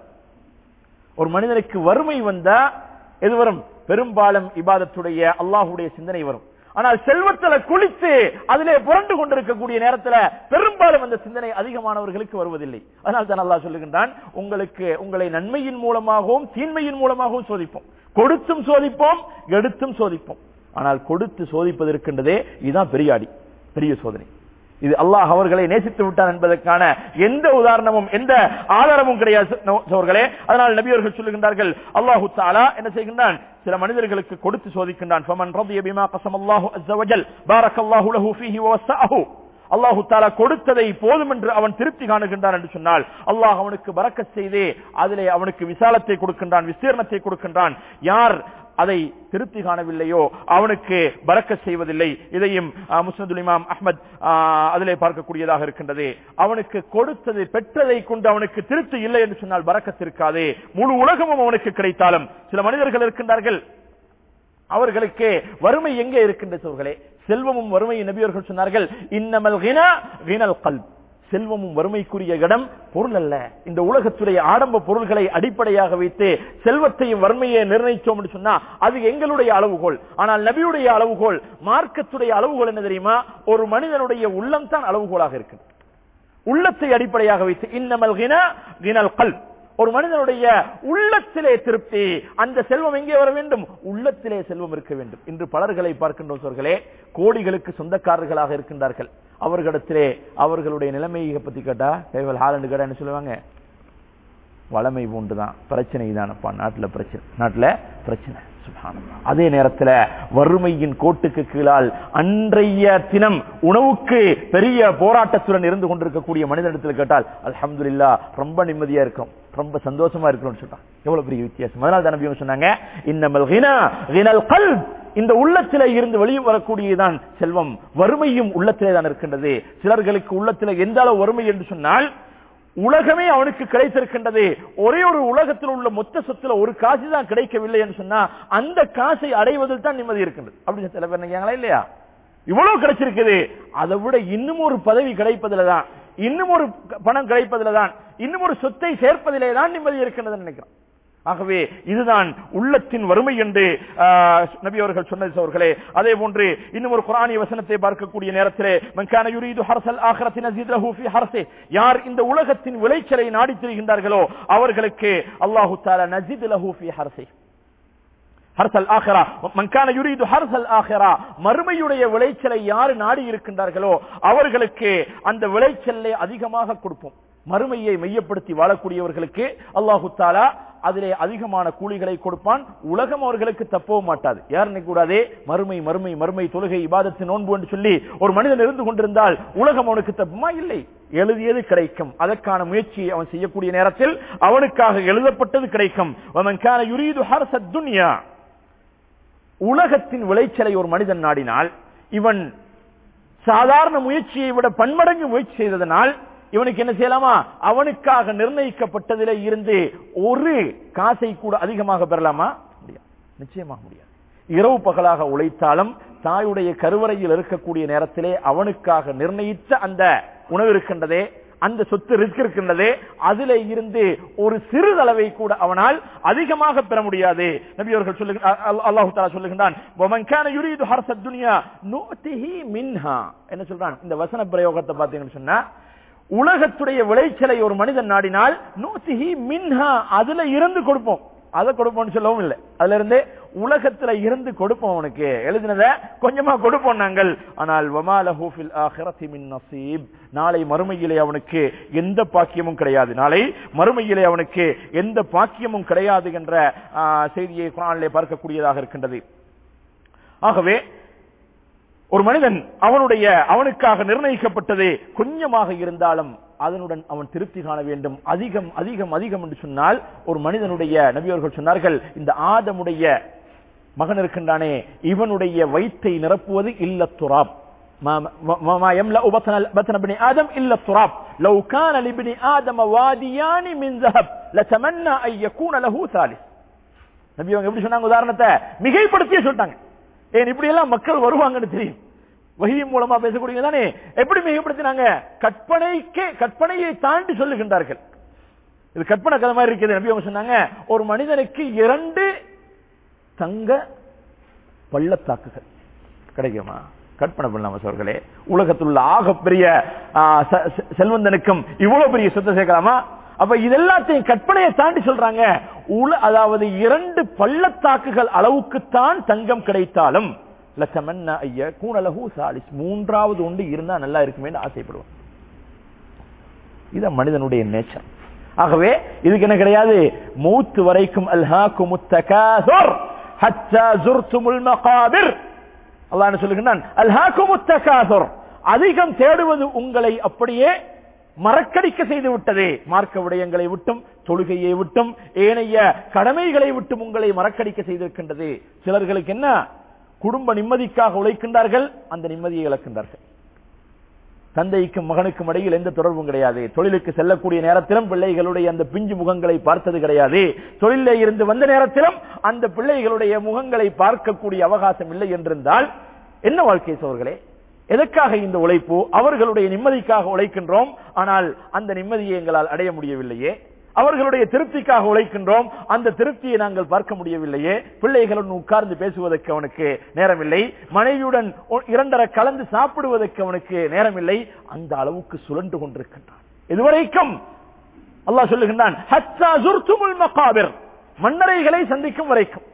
A: ஒரு மனிதனுக்கு வறுமை வந்தா எது வரும் பெரும்பாலும் இபாதத்துடைய அல்லாஹுடைய சிந்தனை வரும் ஆனால் செல்வத்துல குளித்து அதிலே புரண்டு கொண்டிருக்கக்கூடிய நேரத்துல பெரும்பாலும் அந்த சிந்தனை அதிகமானவர்களுக்கு வருவதில்லை அதனால் தான் அல்லாஹ் சொல்லுகின்றான் உங்களுக்கு உங்களை நன்மையின் மூலமாகவும் தீன்மையின் மூலமாகவும் சோதிப்போம் கொடுத்தும் சோதிப்போம் எடுத்தும் சோதிப்போம் ஆனால் கொடுத்து சோதிப்பது இருக்கின்றதே இதுதான் பெரியாடி பெரிய சோதனை இது அல்லாஹ் அவர்களை நேசித்து விட்டார் என்பதற்கான எந்த உதாரணமும் எந்த ஆதாரமும் கிடையாது சோர்களே அதனால் நபியவர்கள் சொல்லுகின்றார்கள் அல்லாஹு தாலா என்ன செய்கின்றான் சில மனிதர்களுக்கு கொடுத்து சோதிக்கின்றான் ஃபமன் ரதிய பிமா கஸமல்லாஹு அஸ்ஸ வஜல் பாரக்கல்லாஹு லஹு ஃபீஹி வவஸஅஹு அல்லாஹு தாலா கொடுத்ததை போதும் என்று அவன் திருப்தி காணுகின்றான் என்று சொன்னால் அல்லாஹ் அவனுக்கு பறக்க செய்தே அதிலே அவனுக்கு விசாலத்தை கொடுக்கின்றான் விஸ்தீர்ணத்தை கொடுக்கின்றான் யார் அதை திருப்தி காணவில்லையோ அவனுக்கு பறக்க செய்வதில்லை இதையும் முஸ்னதுல் இமாம் அஹ்மத் அதிலே பார்க்கக்கூடியதாக இருக்கின்றது அவனுக்கு கொடுத்தது பெற்றதை கொண்டு அவனுக்கு திருப்தி இல்லை என்று சொன்னால் பறக்கத்திருக்காதே முழு உலகமும் அவனுக்கு கிடைத்தாலும் சில மனிதர்கள் இருக்கின்றார்கள் அவர்களுக்கு வறுமை எங்கே இருக்கின்ற சோர்களே செல்வமும் வறுமை நபியர்கள் சொன்னார்கள் இன்னமல் கினா கினல் கல்ப் செல்வமும் வறுமைக்குரிய இடம் பொருள் அல்ல இந்த உலகத்துடைய ஆடம்ப பொருள்களை அடிப்படையாக வைத்து செல்வத்தையும் வறுமையை நிர்ணயித்தோம் என்று சொன்னா அது எங்களுடைய அளவுகோல் ஆனால் நபியுடைய அளவுகோல் மார்க்கத்துடைய அளவுகோல் என்ன தெரியுமா ஒரு மனிதனுடைய உள்ளம் தான் அளவுகோலாக இருக்கு உள்ளத்தை அடிப்படையாக வைத்து இன்னமல் கினா கினல் கல் ஒரு மனிதனுடைய உள்ளத்திலே திருப்தி அந்த செல்வம் எங்கே வர வேண்டும் உள்ளத்திலே செல்வம் இருக்க வேண்டும் இன்று பலர்களை பார்க்கின்றோம் சோர்களே கோடிகளுக்கு சொந்தக்காரர்களாக இருக்கின்றார்கள் அவர்களிடத்திலே அவர்களுடைய நிலைமையை பத்தி கேட்டா கைவல் ஹாலண்டு கேட்டா என்ன சொல்லுவாங்க வளமை போன்றுதான் பிரச்சனை தானப்பா நாட்டுல பிரச்சனை நாட்டுல பிரச்சனை அதே நேரத்தில் வறுமையின் கோட்டுக்கு கீழால் அன்றைய தினம் உணவுக்கு பெரிய போராட்டத்துடன் இருந்து கொண்டிருக்கக்கூடிய மனிதனிடத்தில் கேட்டால் அல்ஹம்துலில்லா ரொம்ப நிம்மதியா இருக்கும் ரொம்ப சந்தோஷமா இருக்கணும்னு சொன்னான் எவ்வளவு பெரிய வித்தியாசம் அதனால தான் சொன்னாங்க இன்னமல் கல் இந்த உள்ளத்திலே இருந்து வெளியே வரக்கூடியதான் செல்வம் வறுமையும் உள்ளத்திலே தான் இருக்கின்றது சிலர்களுக்கு உள்ளத்திலே எந்த அளவு வறுமை என்று சொன்னால் உலகமே அவனுக்கு கிடைத்திருக்கின்றது ஒரே ஒரு உலகத்தில் உள்ள மொத்த சொத்துல ஒரு காசு தான் கிடைக்கவில்லை என்று சொன்னா அந்த காசை அடைவதில் தான் நிம்மதி இருக்கின்றது அப்படின்னு சில பேர் நினைக்கிறாங்களா இல்லையா இவ்வளவு கிடைச்சிருக்குது அதை விட இன்னும் ஒரு பதவி கிடைப்பதில் தான் இன்னும் ஒரு பணம் கிடைப்பதில் தான் இன்னும் ஒரு சொத்தை சேர்ப்பதிலே தான் நிம்மதி இருக்கின்றது நினைக்கிறோம் ஆகவே இதுதான் உள்ளத்தின் வறுமை என்று நபி அவர்கள் சொன்னது அவர்களே அதே போன்று இன்னும் ஒரு குரானிய வசனத்தை பார்க்கக்கூடிய நேரத்திலே மங்கான யுரீது ஹர்சல் ஆഖിറത്തിൻ அஸீத் லஹு ஃபீ ஹர்ஸி யார் இந்த உலகத்தின் விளைச்சலை நாடி திரிகின்றார்களோ அவர்களுக்கு அல்லாஹு தஆலா நஸீத் லஹு ஃபீ ஹர்ஸி ஹர்சல் ஆஹிரா மன்கான யுரீது ஹர்சல் ஆஹிரா மறுமையுடைய விளைச்சலை யாரு நாடி இருக்கின்றார்களோ அவர்களுக்கு அந்த விளைச்சலை அதிகமாக கொடுப்போம் மறுமையை மையப்படுத்தி வாழக்கூடியவர்களுக்கு அல்லாஹு தாலா அதிலே அதிகமான கூலிகளை கொடுப்பான் உலகம் அவர்களுக்கு தப்பவும் மாட்டாது யார் கூடாதே மறுமை மறுமை மறுமை தொழுகை இபாதத்து நோன்பு என்று சொல்லி ஒரு மனிதன் இருந்து கொண்டிருந்தால் உலகம் அவனுக்கு தப்புமா இல்லை எழுதியது கிடைக்கும் அதற்கான முயற்சியை அவன் செய்யக்கூடிய நேரத்தில் அவனுக்காக எழுதப்பட்டது கிடைக்கும் அவன் கான யுரீது ஹர்சத் துன்யா உலகத்தின் விளைச்சலை ஒரு மனிதன் நாடினால் இவன் சாதாரண முயற்சியை விட பன்மடங்கு முயற்சி செய்ததனால் இவனுக்கு என்ன செய்யலாமா அவனுக்காக நிர்ணயிக்கப்பட்டதிலே இருந்து ஒரு காசை கூட அதிகமாக பெறலாமா முடியாது நிச்சயமாக முடியாது இரவு பகலாக உழைத்தாலும் தாயுடைய கருவறையில் இருக்கக்கூடிய நேரத்திலே அவனுக்காக நிர்ணயித்த அந்த உணவு இருக்கின்றதே அந்த சொத்து ரிஸ்க் இருக்கின்றதே அதிலே இருந்து ஒரு சிறிதளவை கூட அவனால் அதிகமாக பெற முடியாது நபி அவர்கள் சொல்லுங்க அல்லாஹு தாலா சொல்லுகின்றான் "வமன் கான யுரீது ஹர்ஸத் துன்யா நுஅதிஹி மின்ஹா." என்ன சொல்றான் இந்த வசன பிரயோகத்தை பார்த்தீங்கன்னு சொன்னா உலகத்துடைய விளைச்சலை ஒரு மனிதன் நாடினால் நூத்திஹி மின்ஹா அதுல இருந்து கொடுப்போம் அதை கொடுப்போம்னு சொல்லவும் இல்லை அதுல இருந்து உலகத்துல இருந்து கொடுப்போம் அவனுக்கு எழுதினத கொஞ்சமா கொடுப்போம் நாங்கள் ஆனால் வமாலஹு ஃபில் ஆஹிரத்தி மின் நசீப் நாளை மறுமையிலே அவனுக்கு எந்த பாக்கியமும் கிடையாது நாளை மறுமையிலே அவனுக்கு எந்த பாக்கியமும் கிடையாது என்ற ஆ, செய்தியை குரானிலே பார்க்கக்கூடியதாக இருக்கின்றது ஆகவே ஒரு மனிதன் அவனுடைய அவனுக்காக நிர்ணயிக்கப்பட்டது கொஞ்சமாக இருந்தாலும் அதனுடன் அவன் திருப்தி காண வேண்டும் அதிகம் அதிகம் அதிகம் என்று சொன்னால் ஒரு மனிதனுடைய நபியவர்கள் சொன்னார்கள் இந்த ஆதமுடைய மகன் இருக்கின்றானே இவனுடைய வயிற்றை நிரப்புவது இல்ல துராப் ما يملأ بطن بطن ابن آدم إلا التراب لو كان لابن آدم واديان من ذهب لتمنى أن يكون له ثالث நபி அவங்க எப்படி சொன்னாங்க உதாரணத்தை மிகைப்படுத்தியே சொல்லிட்டாங்க ஏன் இப்படி எல்லாம் மக்கள் வருவாங்கன்னு தெரியும் வகி மூலமா பேசக்கூடிய தானே எப்படி மிகப்படுத்தினாங்க கற்பனைக்கே கற்பனையை தாண்டி சொல்லுகின்றார்கள் இது கற்பனை கதை மாதிரி இருக்குது நபி அவங்க சொன்னாங்க ஒரு மனிதனுக்கு இரண்டு தங்க பள்ளத்தாக்குகள் கிடைக்குமா கற்பனை பண்ணலாமா சோர்களே உலகத்தில் உள்ள ஆகப்பெரிய ஆ, செ- செ- செல்வந்தனுக்கும் இவ்வளவு பெரிய சொத்தை சேர்க்கலாமா அப்ப இதெல்லாத்தையும் கற்பனையை தாண்டி சொல்றாங்க உல அதாவது இரண்டு பள்ளத்தாக்குகள் அளவுக்குத்தான் தங்கம் கிடைத்தாலும் லட்சமன்ன ஐய கூணலகு சாலிஸ் மூன்றாவது ஒன்று இருந்தா நல்லா இருக்குமே ஆசைப்படுவோம் இது மனிதனுடைய நேச்சர் ஆகவே இதுக்கு என்ன கிடையாது மூத்து வரைக்கும் அல்ஹாக்கு முத்தகாசுர் ஹத்தா ஜுர்துமுல் மகாபிர் அல்லாஹ் என்ன சொல்லுகிறான் அல்ஹாக்கு முத்தகாசுர் அதிகம் தேடுவது உங்களை அப்படியே மறக்கடிக்க செய்து விட்டதே மார்க்க விடயங்களை விட்டும் தொழுகையை விட்டும் ஏனைய கடமைகளை விட்டும் உங்களை மறக்கடிக்க செய்திருக்கின்றது சிலர்களுக்கு என்ன குடும்ப நிம்மதிக்காக உழைக்கின்றார்கள் அந்த நிம்மதியை இழக்கின்றார்கள் தந்தைக்கும் மகனுக்கும் இடையில் எந்த தொடர்பும் கிடையாது தொழிலுக்கு செல்லக்கூடிய நேரத்திலும் பிள்ளைகளுடைய அந்த பிஞ்சு முகங்களை பார்த்தது கிடையாது தொழிலே இருந்து வந்த நேரத்திலும் அந்த பிள்ளைகளுடைய முகங்களை பார்க்கக்கூடிய அவகாசம் இல்லை என்றிருந்தால் என்ன வாழ்க்கை சோர்களே எதற்காக இந்த உழைப்பு அவர்களுடைய நிம்மதிக்காக உழைக்கின்றோம் ஆனால் அந்த நிம்மதியை எங்களால் அடைய முடியவில்லையே அவர்களுடைய திருப்திக்காக உழைக்கின்றோம் அந்த திருப்தியை நாங்கள் பார்க்க முடியவில்லையே பிள்ளைகளுடன் உட்கார்ந்து பேசுவதற்கு அவனுக்கு நேரமில்லை மனைவியுடன் ஒ- இரண்டரை கலந்து சாப்பிடுவதற்கு அவனுக்கு நேரமில்லை அந்த அளவுக்கு சுழன்று கொண்டிருக்கின்றான் இதுவரைக்கும் அல்லாஹ் சொல்லுகின்றான் "ஹத்தா ஜுர்துமுல் மகாபிர்." மன்னரைகளை சந்திக்கும் வரைக்கும்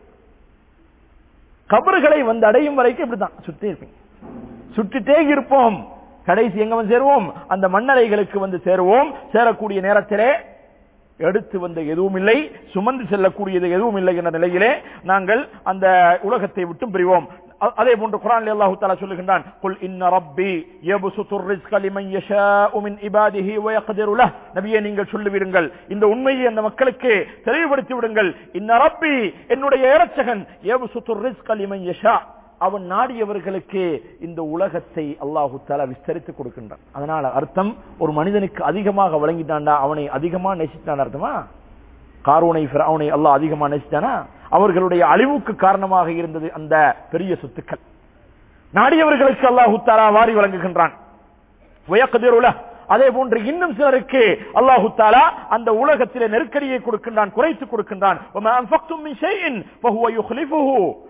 A: கபறுகளை வந்து அடையும் வரைக்கும் இப்படிதான் சுத்தி இருப்பீங்க சுற்றிட்டே இருப்போம் கடைசி எங்க வந்து சேருவோம் அந்த மண்ணறைகளுக்கு வந்து சேருவோம் சேரக்கூடிய நேரத்திலே எடுத்து வந்த எதுவும் இல்லை சுமந்து செல்லக்கூடியது எதுவும் இல்லை என்ற நிலையிலே நாங்கள் அந்த உலகத்தை விட்டும் பிரிவோம் அ- அதே போன்று குரான் அல்லாஹு தாலா சொல்லுகின்றான் குல் இன்ன ரப்பி யப்சுத்து ரிஸ்க லிமன் யஷாஉ மின் இபாதிஹி வ யக்திரு லஹ் நபியே நீங்கள் சொல்லுவீர்கள் இந்த உண்மையை அந்த மக்களுக்கு தெளிவுபடுத்தி விடுங்கள் இன்ன ரப்பி என்னுடைய இரட்சகன் யப்சுத்து ரிஸ்க லிமன் யஷா அவன் நாடியவர்களுக்கு இந்த உலகத்தை அல்லாஹு தாலா விஸ்தரித்து கொடுக்கின்றான் அதனால அர்த்தம் ஒரு மனிதனுக்கு அதிகமாக வழங்கிட்டான்டா அவனை அதிகமா நேசித்தான் அர்த்தமா காரூனை அவனை அல்லாஹ் அதிகமா நேசித்தானா அவர்களுடைய அழிவுக்கு காரணமாக இருந்தது அந்த பெரிய சொத்துக்கள் நாடியவர்களுக்கு அல்லாஹு தாலா வாரி வழங்குகின்றான் வயக்கதிருல அதே போன்று இன்னும் சிலருக்கு அல்லாஹு தாலா அந்த உலகத்திலே நெருக்கடியை கொடுக்கின்றான் குறைத்து கொடுக்கின்றான் وَمَا أَنفَقْتُم مِّن شَيْءٍ فَهُوَ يُخْلِفُهُ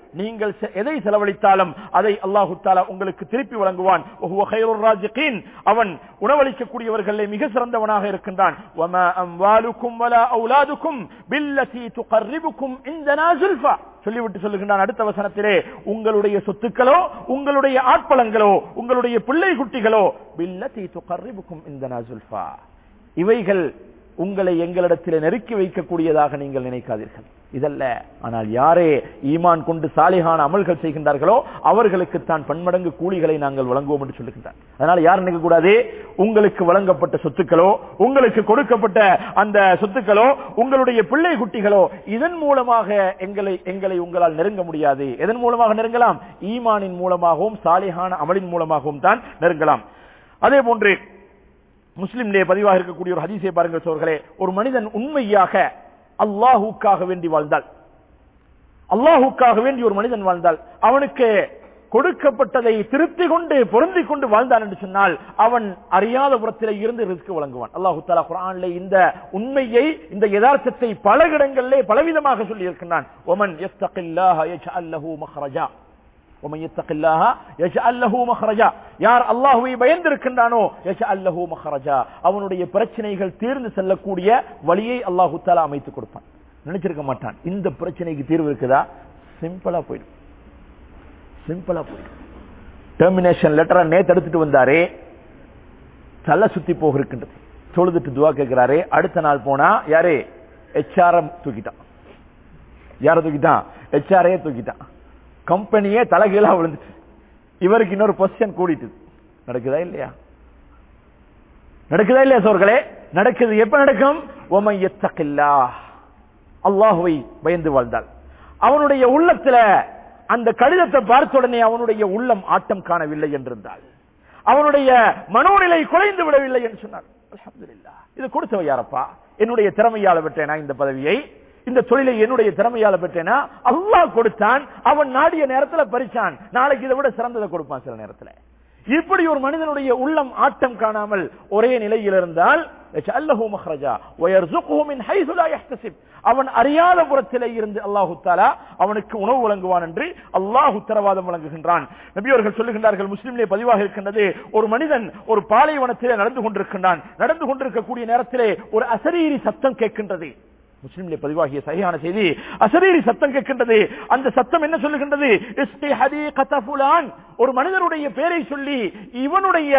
A: நீங்கள் செ- எதை செலவழித்தாலும் அதை அல்லாஹு தாலா உங்களுக்கு திருப்பி வழங்குவான் وهو خير الرازقين. அவன் உணவளிக்கக்கூடியவர்களே மிக சிறந்தவனாக இருக்கின்றான் وما أموالكم ولا أولادكم بالتي تقربكم عندنا زلفى சொல்லிவிட்டு சொல்லுகின்றான் அடுத்த வசனத்திலே உங்களுடைய சொத்துக்களோ உங்களுடைய ஆட்பலங்களோ உங்களுடைய பிள்ளை குட்டிகளோ பில்லதி துகர்ரிபுக்கும் இந்தனா சுல்ஃபா இவைகள் உங்களை எங்களிடத்தில் நெருக்கி வைக்கக்கூடியதாக நீங்கள் நினைக்காதீர்கள் இதல்ல ஆனால் யாரே ஈமான் கொண்டு சாலிகான அமல்கள் செய்கின்றார்களோ அவர்களுக்கு தான் பன்மடங்கு கூலிகளை நாங்கள் வழங்குவோம் என்று சொல்லுகின்றார் அதனால யார் நினைக்க கூடாது உங்களுக்கு வழங்கப்பட்ட சொத்துக்களோ உங்களுக்கு கொடுக்கப்பட்ட அந்த சொத்துக்களோ உங்களுடைய பிள்ளை குட்டிகளோ இதன் மூலமாக எங்களை எங்களை உங்களால் நெருங்க முடியாது எதன் மூலமாக நெருங்கலாம் ஈமானின் மூலமாகவும் சாலிகான அமலின் மூலமாகவும் தான் நெருங்கலாம் அதே போன்று முஸ்லிம்லே பதிவாக இருக்கக்கூடிய ஒரு ஹதீஸை பாருங்கள் சோர்களே ஒரு மனிதன் உண்மையாக அல்லாஹுக்காக வேண்டி வாழ்ந்தால் அல்லாஹுக்காக வேண்டி ஒரு மனிதன் வாழ்ந்தால் அவனுக்கு கொடுக்கப்பட்டதை திருப்தி கொண்டு பொருந்திக் கொண்டு வாழ்ந்தான் என்று சொன்னால் அவன் அறியாத புறத்திலே இருந்து ரிஸ்க் வழங்குவான் அல்லாஹு தாலா குரான்ல இந்த உண்மையை இந்த யதார்த்தத்தை பல இடங்களிலே பலவிதமாக சொல்லி இருக்கின்றான் ஒமன் யஸ்தகில்லாஹ யஜ்அல் லஹு மஹ்ரஜா ومن يتق الله يجعل له مخرجا யார் அல்லாஹ்வை பயந்திருக்கின்றானோ يجعل له مخرجا அவனுடைய பிரச்சனைகள் தீர்ந்து செல்லக்கூடிய வழியை அல்லாஹ் தஆலா அமைத்து கொடுப்பான் நினைச்சிருக்க மாட்டான் இந்த பிரச்சனைக்கு தீர்வு இருக்குதா சிம்பிளா போயிடும் சிம்பிளா போயிடும் டெர்மினேஷன் லெட்டரை நேத்து எடுத்துட்டு வந்தாரே தலை சுத்தி போக இருக்கின்றது தொழுதுட்டு துவா கேட்கிறாரே அடுத்த நாள் போனா யாரே எச்ஆர்எம் தூக்கிட்டான் யார தூக்கிட்டான் எச்ஆர்ஏ தூக்கிட்டான் கம்பெனியே தலைகீழா விழுந்துச்சு இவருக்கு இன்னொரு பொசிஷன் கூடிட்டு நடக்குதா இல்லையா நடக்குதா இல்லையா சோர்களே நடக்குது எப்ப நடக்கும் ஒமை எத்தக்கில்லா அல்லாஹுவை பயந்து வாழ்ந்தாள் அவனுடைய உள்ளத்துல அந்த கடிதத்தை பார்த்த உடனே அவனுடைய உள்ளம் ஆட்டம் காணவில்லை என்றிருந்தாள் அவனுடைய மனோநிலை குலைந்து விடவில்லை என்று சொன்னார் அல்ஹம்துலில்லாஹ் இது கொடுத்தவ யாரப்பா என்னுடைய திறமையால பெற்றேனா இந்த பதவியை இந்த தொழிலை என்னுடைய திறமையால பெற்றேனா அல்லாஹ் கொடுத்தான் அவன் நாடிய நேரத்துல பறிச்சான் நாளைக்கு இதை விட சிறந்ததை கொடுப்பான் சில நேரத்துல இப்படி ஒரு மனிதனுடைய உள்ளம் ஆட்டம் காணாமல் ஒரே நிலையில் இருந்தால் يجعله مخرجا ويرزقه من حيث لا يحتسب அவன் அறியாத புறத்திலே இருந்து அல்லாஹு தாலா அவனுக்கு உணவு வழங்குவான் என்று அல்லாஹ் உத்தரவாதம் வழங்குகின்றான் நபி அவர்கள் சொல்லுகின்றார்கள் முஸ்லிம்லே பதிவாக இருக்கின்றது ஒரு மனிதன் ஒரு பாலைவனத்திலே நடந்து கொண்டிருக்கின்றான் நடந்து கொண்டிருக்கக்கூடிய நேரத்திலே ஒரு அசரீரி சத்தம் கேட்கின்றது முஸ்லிம்லே பதிவாகிய சரியான செய்தி அசரீரி சத்தம் கேட்கின்றது அந்த சத்தம் என்ன சொல்லுகின்றது இஸ்தி ஹதீகத ஃபுலான். ஒரு மனிதனுடைய பெயரை சொல்லி இவனுடைய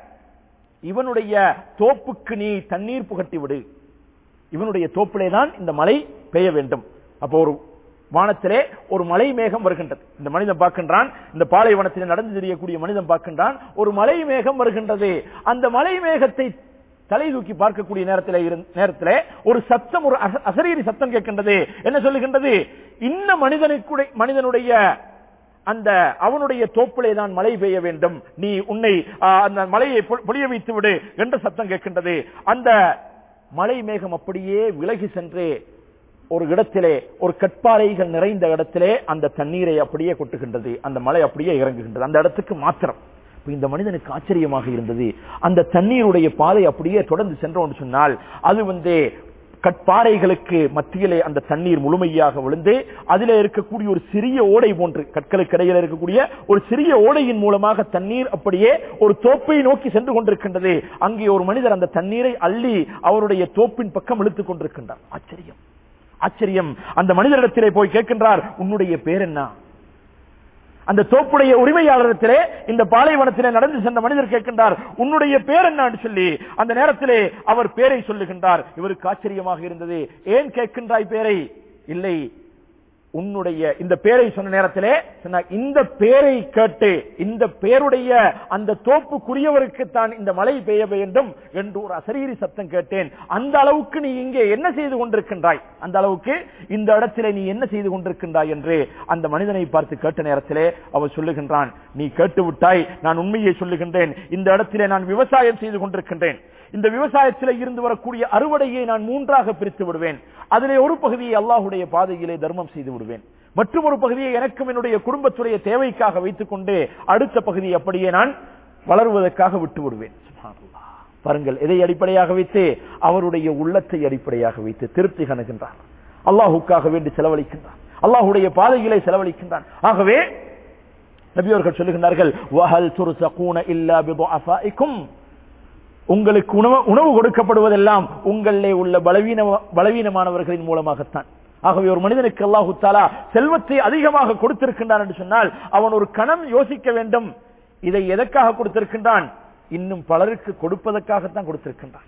A: இவனுடைய தோப்புக்கு நீ தண்ணீர் புகட்டி விடு இவனுடைய தோப்பிலே தான் இந்த மழை பெய்ய வேண்டும் அப்போ ஒரு வானத்திலே ஒரு மலை மேகம் வருகின்றது இந்த மனிதன் பார்க்கின்றான் இந்த பாலைவனத்திலே நடந்து தெரியக்கூடிய மனிதன் பார்க்கின்றான் ஒரு மலை மேகம் வருகின்றது அந்த மலை மேகத்தை தலை தூக்கி பார்க்கக்கூடிய நேரத்தில் இருந்த- நேரத்திலே ஒரு சத்தம் ஒரு அச- அசரீரி சத்தம் கேட்கின்றது என்ன சொல்லுகின்றது இன்ன மனிதனுக்கு மனிதனுடைய அந்த அவனுடைய தோப்பிலே தான் மழை பெய்ய வேண்டும் நீ உன்னை ஆ, அந்த மலையை பொ- பொழிய வைத்து விடு என்ற சத்தம் கேட்கின்றது அந்த மலை மேகம் அப்படியே விலகி சென்று ஒரு இடத்திலே ஒரு கற்பாறைகள் நிறைந்த இடத்திலே அந்த தண்ணீரை அப்படியே கொட்டுகின்றது அந்த மலை அப்படியே இறங்குகின்றது அந்த இடத்துக்கு மாத்திரம் இப்ப இந்த மனிதனுக்கு ஆச்சரியமாக இருந்தது அந்த தண்ணீருடைய பாதை அப்படியே தொடர்ந்து சென்றோம்னு சொன்னால் அது வந்து கற்பாறைகளுக்கு மத்தியிலே அந்த தண்ணீர் முழுமையாக விழுந்து அதிலே இருக்கக்கூடிய ஒரு சிறிய ஓடை போன்று கற்களுக்கு இடையில இருக்கக்கூடிய ஒரு சிறிய ஓடையின் மூலமாக தண்ணீர் அப்படியே ஒரு தோப்பை நோக்கி சென்று கொண்டிருக்கின்றது அங்கே ஒரு மனிதர் அந்த தண்ணீரை அள்ளி அவருடைய தோப்பின் பக்கம் இழுத்துக் கொண்டிருக்கின்றார் ஆச்சரியம் ஆச்சரியம் அந்த மனிதரிடத்திலே போய் கேட்கின்றார் உன்னுடைய பேர் என்ன அந்த தோப்புடைய உரிமையாளரிடத்திலே இந்த பாலைவனத்திலே நடந்து சென்ற மனிதர் கேட்கின்றார் உன்னுடைய பேர் என்னன்னு சொல்லி அந்த நேரத்திலே அவர் பேரை சொல்லுகின்றார் இவருக்கு ஆச்சரியமாக இருந்தது ஏன் கேட்கின்றாய் பேரை இல்லை உன்னுடைய இந்த பேரை சொன்ன நேரத்திலே சொன்னார், இந்த பேரை கேட்டு இந்த பேருடைய அந்த தோப்புக்குரியவருக்கு தான் இந்த மழை பெய்ய வேண்டும் என்று ஒரு அசரீரி சத்தம் கேட்டேன் அந்த அளவுக்கு நீ இங்கே என்ன செய்து கொண்டிருக்கின்றாய் அந்த அளவுக்கு இந்த இடத்திலே நீ என்ன செய்து கொண்டிருக்கின்றாய் என்று அந்த மனிதனை பார்த்து கேட்ட நேரத்திலே அவர் சொல்லுகின்றான் நீ கேட்டு விட்டாய் நான் உண்மையை சொல்லுகின்றேன் இந்த இடத்திலே நான் விவசாயம் செய்து கொண்டிருக்கின்றேன் இந்த விவசாயத்திலே இருந்து வரக்கூடிய அறுவடையை நான் மூன்றாக பிரித்து விடுவேன் அதிலே ஒரு பகுதியை அல்லாஹுடைய பாதையிலே தர்மம் செய்து விடுவேன் மற்றும் ஒரு பகுதியை எனக்கும் என்னுடைய குடும்பத்துடைய தேவைக்காக வைத்துக் கொண்டு அடுத்த பகுதியை அப்படியே நான் வளருவதற்காக விட்டு விடுவேன் சுப்ஹானல்லாஹ். பாருங்கள் எதை அடிப்படையாக வைத்து அவருடைய உள்ளத்தை அடிப்படையாக வைத்து திருப்தி கணுகின்றார் அல்லாஹுக்காக வேண்டி செலவழிக்கின்றார் அல்லாஹுடைய பாதையிலே செலவழிக்கின்றான் ஆகவே நபியவர்கள் சொல்லுகின்றார்கள் வஹல் துர்சகூன இல்லா பிதுஅஃபாயிக்கும் உங்களுக்கு உணவு உணவு கொடுக்கப்படுவதெல்லாம் உங்களிலே உள்ள பலவீன பலவீனமானவர்களின் மூலமாகத்தான் ஆகவே ஒரு மனிதனுக்கு அல்லாஹு தாலா செல்வத்தை அதிகமாக கொடுத்திருக்கின்றான் என்று சொன்னால் அவன் ஒரு கணம் யோசிக்க வேண்டும் இதை எதற்காக கொடுத்திருக்கின்றான் இன்னும் பலருக்கு கொடுப்பதற்காகத்தான் கொடுத்திருக்கின்றான்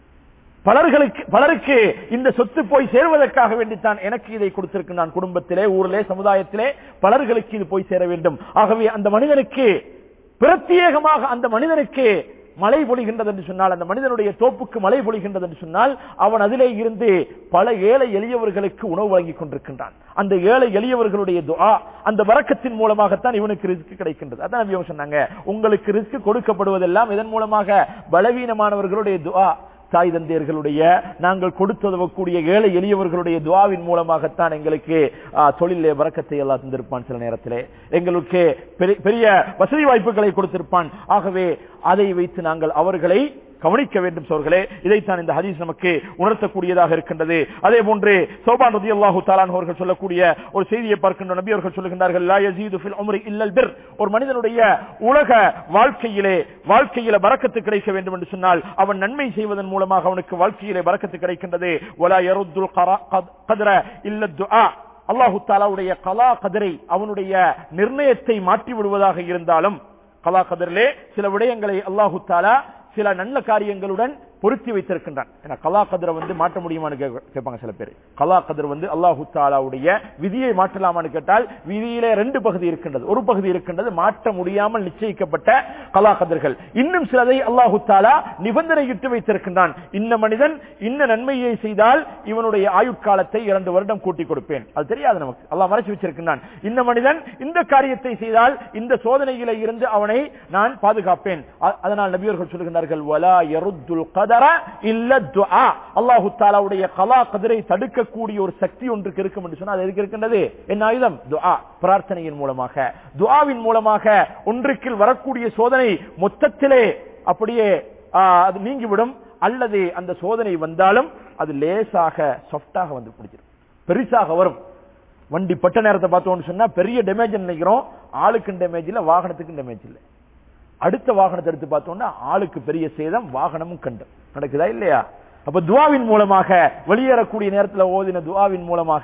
A: பலர்களுக்கு பலருக்கு இந்த சொத்து போய் சேர்வதற்காக வேண்டித்தான் எனக்கு இதை கொடுத்திருக்கின்றான் குடும்பத்திலே ஊரிலே சமுதாயத்திலே பலர்களுக்கு இது போய் சேர வேண்டும் ஆகவே அந்த மனிதனுக்கு பிரத்யேகமாக அந்த மனிதனுக்கு மழை பொழிகின்றது என்று சொன்னால் அந்த மனிதனுடைய தோப்புக்கு மழை பொழிகின்றது என்று சொன்னால் அவன் அதிலே இருந்து பல ஏழை எளியவர்களுக்கு உணவு வழங்கிக் கொண்டிருக்கின்றான் அந்த ஏழை எளியவர்களுடைய துஆ அந்த வரக்கத்தின் மூலமாகத்தான் இவனுக்கு ரிஸ்க் கிடைக்கின்றது அதான் நபி அவங்க சொன்னாங்க உங்களுக்கு ரிஸ்க் கொடுக்கப்படுவதெல்லாம் இதன் மூலமாக பலவீனமானவர்களுடைய துஆ தாய் தந்தையர்களுடைய நாங்கள் கொடுத்துதவக்கூடிய ஏழை எளியவர்களுடைய துவாவின் மூலமாகத்தான் எங்களுக்கு ஆ, தொழிலே வரக்கத்தை எல்லாம் தந்திருப்பான் சில நேரத்திலே எங்களுக்கு பெரிய- பெரிய வசதி வாய்ப்புகளை கொடுத்திருப்பான் ஆகவே அதை வைத்து நாங்கள் அவர்களை கவனிக்க வேண்டும் சோர்களே இதைத்தான் இந்த ஹதீஸ் நமக்கு உணர்த்தக்கூடியதாக இருக்கின்றது அதே போன்று சோபான் ரதி அல்லாஹு தாலான் அவர்கள் சொல்லக்கூடிய ஒரு செய்தியை பார்க்கின்ற நபி அவர்கள் சொல்லுகின்றார்கள் லா யஸீது ஃபில் உம்ரி இல்லல் பிர் ஒரு மனிதனுடைய உலக வாழ்க்கையிலே வாழ்க்கையில பரக்கத்து கிடைக்க வேண்டும் என்று சொன்னால் அவன் நன்மை செய்வதன் மூலமாக அவனுக்கு வாழ்க்கையிலே பரக்கத்து கிடைக்கின்றது வலா யருத்துல் கரா- கத்- கத்ர இல்ல துஆ அல்லாஹு தாலாவுடைய கலா கதிரை அவனுடைய நிர்ணயத்தை மாற்றி விடுவதாக இருந்தாலும் கலா கதிரிலே சில விடயங்களை அல்லாஹு தாலா சில நல்ல காரியங்களுடன் பொருத்தி வைத்திருக்கின்றான் ஏன்னா கலா கதிரை வந்து மாற்ற முடியுமான்னு கேக்க- கேட்பாங்க சில பேர் கலா கதிர் வந்து அல்லாஹு தாலாவுடைய விதியை மாற்றலாமான்னு கேட்டால் விதியிலே ரெண்டு பகுதி இருக்கின்றது ஒரு பகுதி இருக்கின்றது மாற்ற முடியாமல் நிச்சயிக்கப்பட்ட கலா கதிர்கள் இன்னும் சிலதை அல்லாஹு தாலா நிபந்தனையிட்டு வைத்திருக்கின்றான் இந்த மனிதன் இந்த நன்மையை செய்தால் இவனுடைய ஆயுட்காலத்தை இரண்டு வருடம் கூட்டி கொடுப்பேன் அது தெரியாது நமக்கு அல்லாஹ் மறைச்சு வச்சிருக்கின்றான் இந்த மனிதன் இந்த காரியத்தை செய்தால் இந்த சோதனையில இருந்து அவனை நான் பாதுகாப்பேன் அ- அதனால் நபியர்கள் சொல்லுகின்றார்கள் வலா யருத்துல் கதர இல்ல துஆ அல்லாஹு தஆலாவுடைய கலா கதிரை தடுக்கக்கூடிய ஒரு சக்தி ஒன்றுக்கு இருக்கும் என்று சொன்னால் அது எதுக்கு இருக்கின்றது என்ன ஆயுதம் துஆ பிரார்த்தனையின் மூலமாக துஆவின் மூலமாக ஒன்றுக்கு வரக்கூடிய சோதனை மொத்தத்திலே அப்படியே ஆ, அது நீங்கிவிடும் அல்லது அந்த சோதனை வந்தாலும் அது லேசாக சாஃப்டாக வந்து பிடிச்சிடும் பெருசாக வரும் வண்டி பட்ட நேரத்தை பார்த்தோம்னு சொன்னா பெரிய டேமேஜ் நினைக்கிறோம் ஆளுக்கும் டேமேஜ் இல்ல வாகனத்துக்கும் டேமேஜ் இல்ல அடுத்த வாகனத்தை எடுத்து பார்த்தோம்னா ஆளுக்கு பெரிய சேதம் வாகனமும் கண்டு நடக்குதா இல்லையா அப்ப துவாவின் மூலமாக வெளியேறக்கூடிய நேரத்தில் ஓதின துவாவின் மூலமாக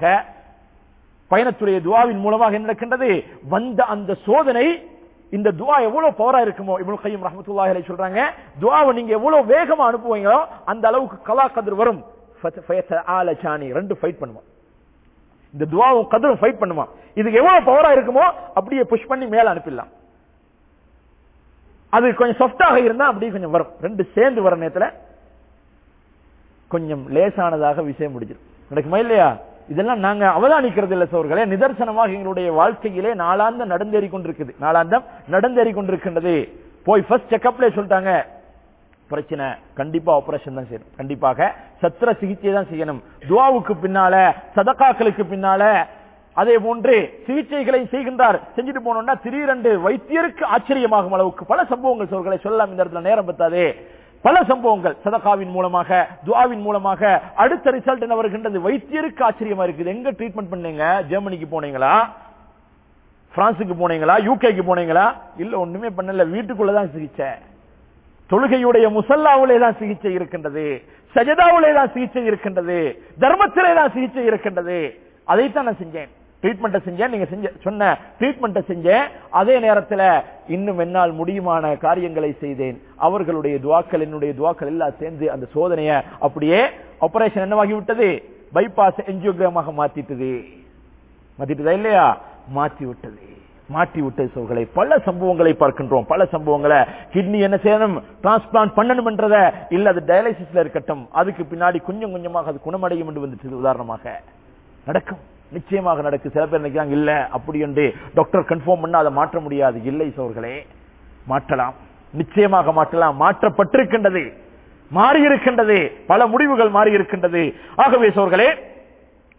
A: பயணத்துடைய துவாவின் மூலமாக என்ன நடக்கின்றது வந்த அந்த சோதனை இந்த துவா எவ்வளவு பவரா இருக்குமோ இப்னு கையும் ரஹ்மத்துல்லாஹி அலைஹி சொல்றாங்க துவாவை நீங்க எவ்வளவு வேகமா அனுப்புவீங்களோ அந்த அளவுக்கு கலா கதிர் வரும் ஃபயத்தஆலஜானி ரெண்டு ஃபைட் பண்ணுவான் இந்த துவாவும் கதிரும் ஃபைட் பண்ணுவான் இதுக்கு எவ்வளவு பவரா இருக்குமோ அப்படியே புஷ் பண்ணி மேல அனுப்பிடலாம் அது கொஞ்சம் சாஃப்டாக இருந்தா அப்படியே கொஞ்சம் வரும் ரெண்டு சேர்ந்து வர நேரத்துல கொஞ்சம் லேசானதாக விஷயம் முடிஞ்சிடும் நடக்குமா இல்லையா இதெல்லாம் நாங்க அவதானிக்கிறது இல்ல சோர்களே நிதர்சனமாக எங்களுடைய வாழ்க்கையிலே நாளாந்தம் நடந்தேறி கொண்டிருக்குது நாளாந்தம் நடந்தேறி கொண்டிருக்கின்றது போய் ஃபர்ஸ்ட் செக்அப்ல சொல்லிட்டாங்க பிரச்சனை கண்டிப்பா ஆபரேஷன் தான் செய்யணும் கண்டிப்பாக சத்திர சிகிச்சை தான் செய்யணும் துவாவுக்கு பின்னால சதகாக்களுக்கு பின்னால அதே போன்று சிகிச்சைகளை செய்கின்றார் செஞ்சுட்டு போனோம்னா திடீரென்று வைத்தியருக்கு ஆச்சரியமாகும் அளவுக்கு பல சம்பவங்கள் சொல்களை சொல்லலாம் இந்த இடத்துல நேரம் பத்தாதே பல சம்பவங்கள் சதகாவின் மூலமாக துவாவின் மூலமாக அடுத்த ரிசல்ட் என்ன வருகின்றது வைத்தியருக்கு ஆச்சரியமா இருக்குது எங்க ட்ரீட்மெண்ட் பண்ணீங்க ஜெர்மனிக்கு போனீங்களா பிரான்சுக்கு போனீங்களா யூகேக்கு போனீங்களா இல்ல ஒண்ணுமே பண்ணல வீட்டுக்குள்ளதான் சிகிச்சை தொழுகையுடைய முசல்லாவிலே தான் சிகிச்சை இருக்கின்றது சஜதாவிலே தான் சிகிச்சை இருக்கின்றது தர்மத்திலே தான் சிகிச்சை இருக்கின்றது அதைத்தான் நான் செஞ்சேன் ட்ரீட்மெண்ட்டை செஞ்சேன் நீங்க செஞ்ச சொன்ன ட்ரீட்மெண்ட்டை செஞ்சேன் அதே நேரத்தில் இன்னும் என்னால் முடியுமான காரியங்களை செய்தேன் அவர்களுடைய துவாக்கள் என்னுடைய துவாக்கள் எல்லாம் சேர்ந்து அந்த சோதனையை அப்படியே ஆபரேஷன் என்னவாகி விட்டது பைபாஸ் என்ஜியோகிராமாக மாத்திட்டது மாத்திட்டதா இல்லையா மாற்றி விட்டது மாற்றி விட்டது சோர்களை பல சம்பவங்களை பார்க்கின்றோம் பல சம்பவங்களை கிட்னி என்ன செய்யணும் டிரான்ஸ்பிளான்ட் பண்ணணும் என்றத இல்ல அது டயாலிசிஸ்ல இருக்கட்டும் அதுக்கு பின்னாடி கொஞ்சம் கொஞ்சமாக அது குணமடையும் என்று வந்துச்சு உதாரணமாக நடக்கும் நிச்சயமாக நடக்கும் சில பேர் நினைக்கிறாங்க இல்ல அப்படி என்று டாக்டர் கன்ஃபார்ம் பண்ணா அதை மாற்ற முடியாது இல்லை சோர்களே மாற்றலாம் நிச்சயமாக மாற்றலாம் மாற்றப்பட்டிருக்கின்றது மாறி இருக்கின்றது பல முடிவுகள் மாறி இருக்கின்றது ஆகவே சோர்களே